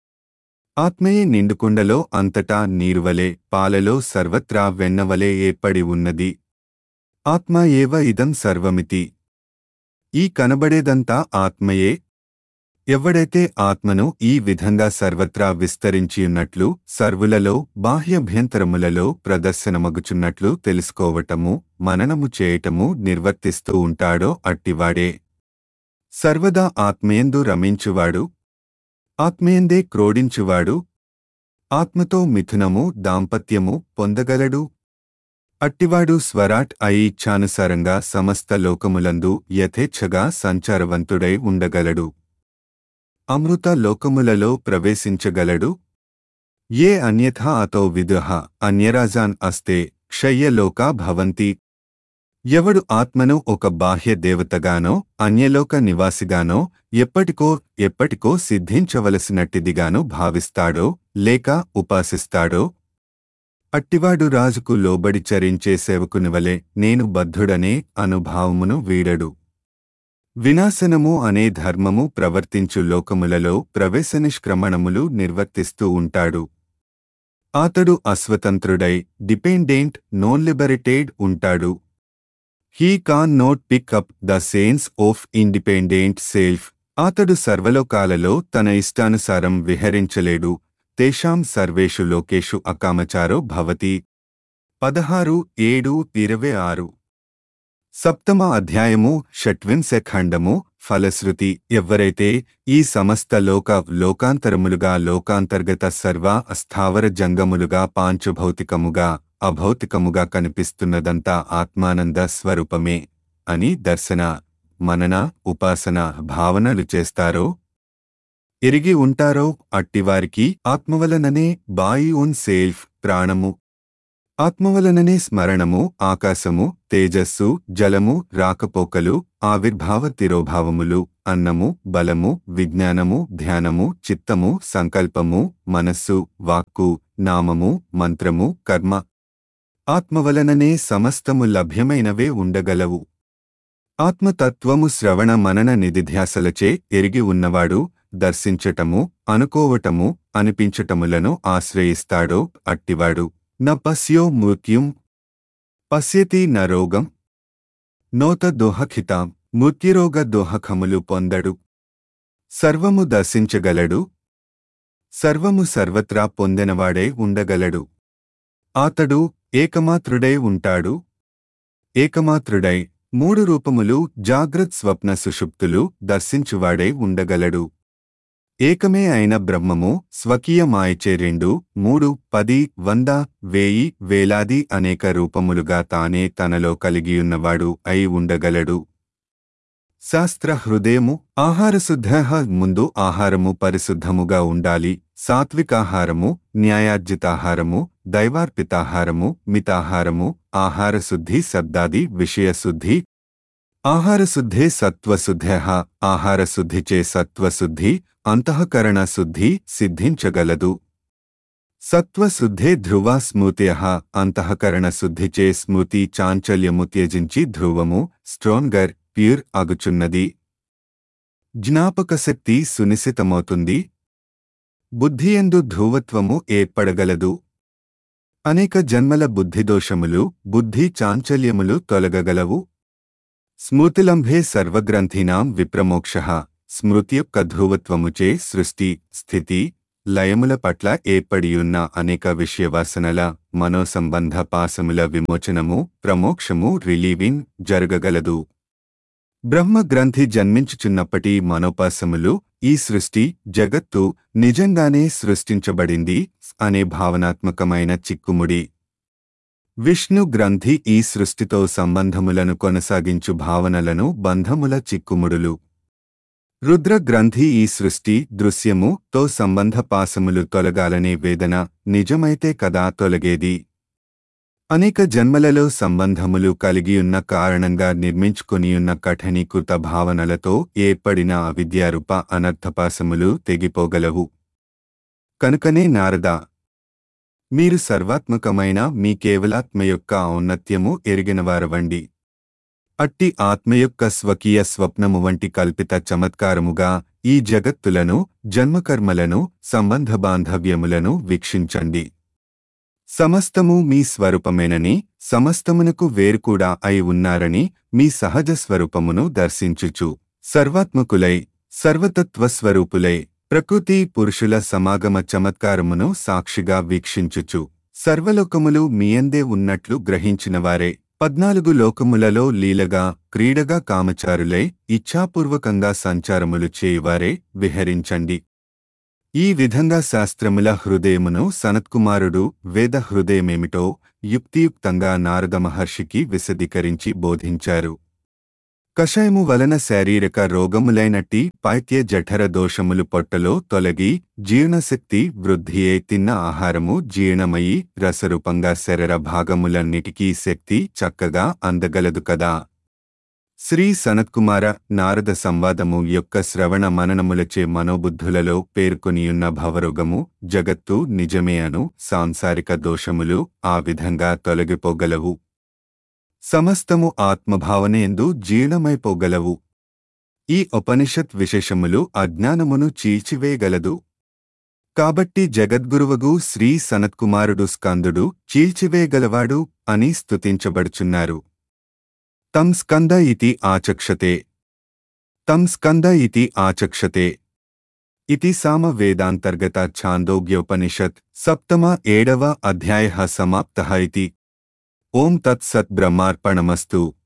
Speaker 1: ఆత్మయే నిండుకుండలో అంతటా నీరువలే పాలలో సర్వత్రా వెన్నవలే ఏర్పడి ఉన్నది ఆత్మ ఏవ ఇదం సర్వమితి ఈ కనబడేదంతా ఆత్మయే ఎవడైతే ఆత్మను ఈ విధంగా సర్వత్రా విస్తరించియున్నట్లు సర్వులలో బాహ్యభ్యంతరములలో ప్రదర్శనమగుచున్నట్లు తెలుసుకోవటము మననము చేయటము నిర్వర్తిస్తూ ఉంటాడో అట్టివాడే సర్వదా ఆత్మయందు రమించువాడు ఆత్మయందే క్రోడించువాడు ఆత్మతో మిథునము దాంపత్యము పొందగలడు అట్టివాడు స్వరాట్ అయి ఇచ్ఛానుసారంగా సమస్త లోకములందు యథేచ్ఛగా సంచారవంతుడై ఉండగలడు అమృత లోకములలో ప్రవేశించగలడు ఏ అన్యథా అతో విదుహ అన్యరాజాన్ అస్తే క్షయ్యలోకా భవంతి ఎవడు ఆత్మను ఒక బాహ్య దేవతగానో అన్యలోక నివాసిగానో ఎప్పటికో ఎప్పటికో సిద్ధించవలసినట్టిదిగానో భావిస్తాడో లేక ఉపాసిస్తాడో అట్టివాడు రాజుకు లోబడి చరించే సేవకునివలే నేను బద్ధుడనే అనుభావమును వీడడు వినాశనము అనే ధర్మము ప్రవర్తించు లోకములలో ప్రవేశ నిష్క్రమణములు నిర్వర్తిస్తూ ఉంటాడు అతడు అస్వతంత్రుడై డిపెండెంట్ నోన్ లిబరిటేడ్ ఉంటాడు he can not pick up the sense of independent self అతడు సర్వలోకాలలో తన ఇష్టానుసారం విహరించలేడు తేషాం సర్వేషు లోకేషు అకామచారో భవతి పదహారు ఏడు ఇరవై ఆరు సప్తమ అధ్యాయము షట్వింశ ఖండము ఫలశ్రుతి ఎవ్వరైతే ఈ సమస్త లోక లోకాంతరములుగా లోకాంతర్గత సర్వ అస్థావర జంగములుగా పాంచుభౌతికముగా అభౌతికముగా కనిపిస్తున్నదంతా ఆత్మానంద స్వరూపమే అని దర్శన మనన ఉపాసన భావనలు చేస్తారో ఎరిగి ఉంటారో అట్టివారికి ఆత్మవలననే బాయి ఉన్ సెల్ఫ్ ప్రాణము ఆత్మవలననే స్మరణము ఆకాశము తేజస్సు జలము రాకపోకలు ఆవిర్భావ తిరోభావములు అన్నము బలము విజ్ఞానము ధ్యానము చిత్తము సంకల్పము మనస్సు వాక్కు నామము మంత్రము కర్మ ఆత్మవలననే సమస్తము లభ్యమైనవే ఉండగలవు ఆత్మతత్వము శ్రవణ మనన నిధిధ్యాసలచే ఎరిగి ఉన్నవాడు దర్శించటము అనుకోవటము అనిపించటములను ఆశ్రయిస్తాడో అట్టివాడు న పశ్యో మృత్యుం పశ్యతి న రోగం నోత దోహఖితాం మృత్యురోగ దోహకములు పొందడు సర్వము దర్శించగలడు సర్వము సర్వత్రా పొందినవాడే ఉండగలడు అతడు ఏకమాత్రుడై ఉంటాడు ఏకమాత్రుడై మూడు రూపములు జాగ్రత్ స్వప్న సుషుప్తులు దర్శించువాడై ఉండగలడు ఏకమే అయిన బ్రహ్మము స్వకీయ మాయచే రెండు మూడు పది వంద వేయి వేలాది అనేక రూపములుగా తానే తనలో కలిగియున్నవాడు అయి ఉండగలడు శాస్త్ర హృదయము ఆహారశుద్ధ ముందు ఆహారము పరిశుద్ధముగా ఉండాలి సాత్వికాహారము న్యాయార్జితాహారము దైవార్పితాహారము మితాహారము ఆహారశుద్ధి శబ్దాది విషయశుద్ధి ఆహారశుద్ధే సత్వశుద్ధ ఆహారశుద్ధిచే సత్వశుద్ధి అంతఃకరణ శుద్ధి సిద్ధించగలదు సత్వశుద్ధే ధ్రువ స్మృత్య అంతఃకరణ శుద్ధిచే స్మృతి చాంచల్యము త్యజించి ధ్రువము స్ట్రోంగర్ ప్యూర్ అగుచున్నది జ్ఞాపకశక్తి సునిశితమవుతుంది బుద్ధియందు ధ్రువత్వము ఏర్పడగలదు అనేక జన్మల బుద్ధిదోషములు బుద్ధి చాంచల్యములు తొలగగలవు స్మృతిలంభే సర్వగ్రంథినాం విప్రమోక్ష స్మృతి యొక్క ధ్రువత్వముచే సృష్టి స్థితి లయముల పట్ల ఏర్పడియున్న అనేక విషయవాసనల మనోసంబంధ పాసముల విమోచనము ప్రమోక్షము రిలీవింగ్ జరగగలదు బ్రహ్మ గ్రంథి జన్మించుచున్నప్పటి మనోపాసములు ఈ సృష్టి జగత్తు నిజంగానే సృష్టించబడింది అనే భావనాత్మకమైన చిక్కుముడి విష్ణు గ్రంథి ఈ సృష్టితో సంబంధములను కొనసాగించు భావనలను బంధముల చిక్కుముడులు రుద్ర గ్రంథి ఈ సృష్టి దృశ్యము తో సంబంధ పాసములు తొలగాలనే వేదన నిజమైతే కదా తొలగేది అనేక జన్మలలో సంబంధములు కలిగియున్న కారణంగా నిర్మించుకొనియున్న కఠినీకృత భావనలతో ఏర్పడిన అవిద్యారూప అనర్థపాసములు తెగిపోగలవు కనుకనే నారద మీరు సర్వాత్మకమైన మీ కేవలాత్మ యొక్క ఔన్నత్యము ఎరిగినవారవండి అట్టి ఆత్మ యొక్క స్వకీయ స్వప్నము వంటి కల్పిత చమత్కారముగా ఈ జగత్తులను జన్మకర్మలను సంబంధ బాంధవ్యములను వీక్షించండి సమస్తము మీ స్వరూపమేనని సమస్తమునకు వేరుకూడా అయి ఉన్నారని మీ సహజ స్వరూపమును దర్శించుచు సర్వాత్మకులై సర్వతత్వస్వరూపులై ప్రకృతి పురుషుల సమాగమ చమత్కారమును సాక్షిగా వీక్షించుచు సర్వలోకములు మీయందే ఉన్నట్లు గ్రహించినవారే పద్నాలుగు లోకములలో లీలగా క్రీడగా కామచారులై ఇచ్ఛాపూర్వకంగా సంచారములు చేయువారే విహరించండి ఈ విధంగా శాస్త్రముల హృదయమును సనత్కుమారుడు వేద హృదయమేమిటో యుక్తియుక్తంగా నారద మహర్షికి విశదీకరించి బోధించారు కషాయము వలన శారీరక రోగములైనట్టి పైత్య జఠర దోషములు పొట్టలో తొలగి జీర్ణశక్తి వృద్ధియే తిన్న ఆహారము జీర్ణమయి రసరూపంగా శరీర భాగములన్నిటికీ శక్తి చక్కగా అందగలదు కదా శ్రీ సనత్కుమార నారద సంవాదము యొక్క శ్రవణ మననములచే మనోబుద్ధులలో పేర్కొనియున్న భవరోగము జగత్తు నిజమే అను సాంసారిక దోషములు ఆ విధంగా తొలగిపోగలవు సమస్తము ఆత్మభావనయందు జీర్ణమైపోగలవు ఈ ఉపనిషత్ విశేషములు అజ్ఞానమును చీల్చివేయగలదు కాబట్టి జగద్గురువగు శ్రీ సనత్కుమారుడు స్కందుడు చీల్చివేయగలవాడు అని స్తుతించబడుచున్నారు తం స్కంద ఇతి ఆచక్షతే తం స్కంద ఇతి ఆచక్షతే ఇతి సామ వేదాంతర్గత ఛాందోగ్యోపనిషత్ సప్తమ ఏడవ అధ్యాయ సమాప్త ఇతి ఓం తత్సత్ బ్రహ్మార్పణమస్తు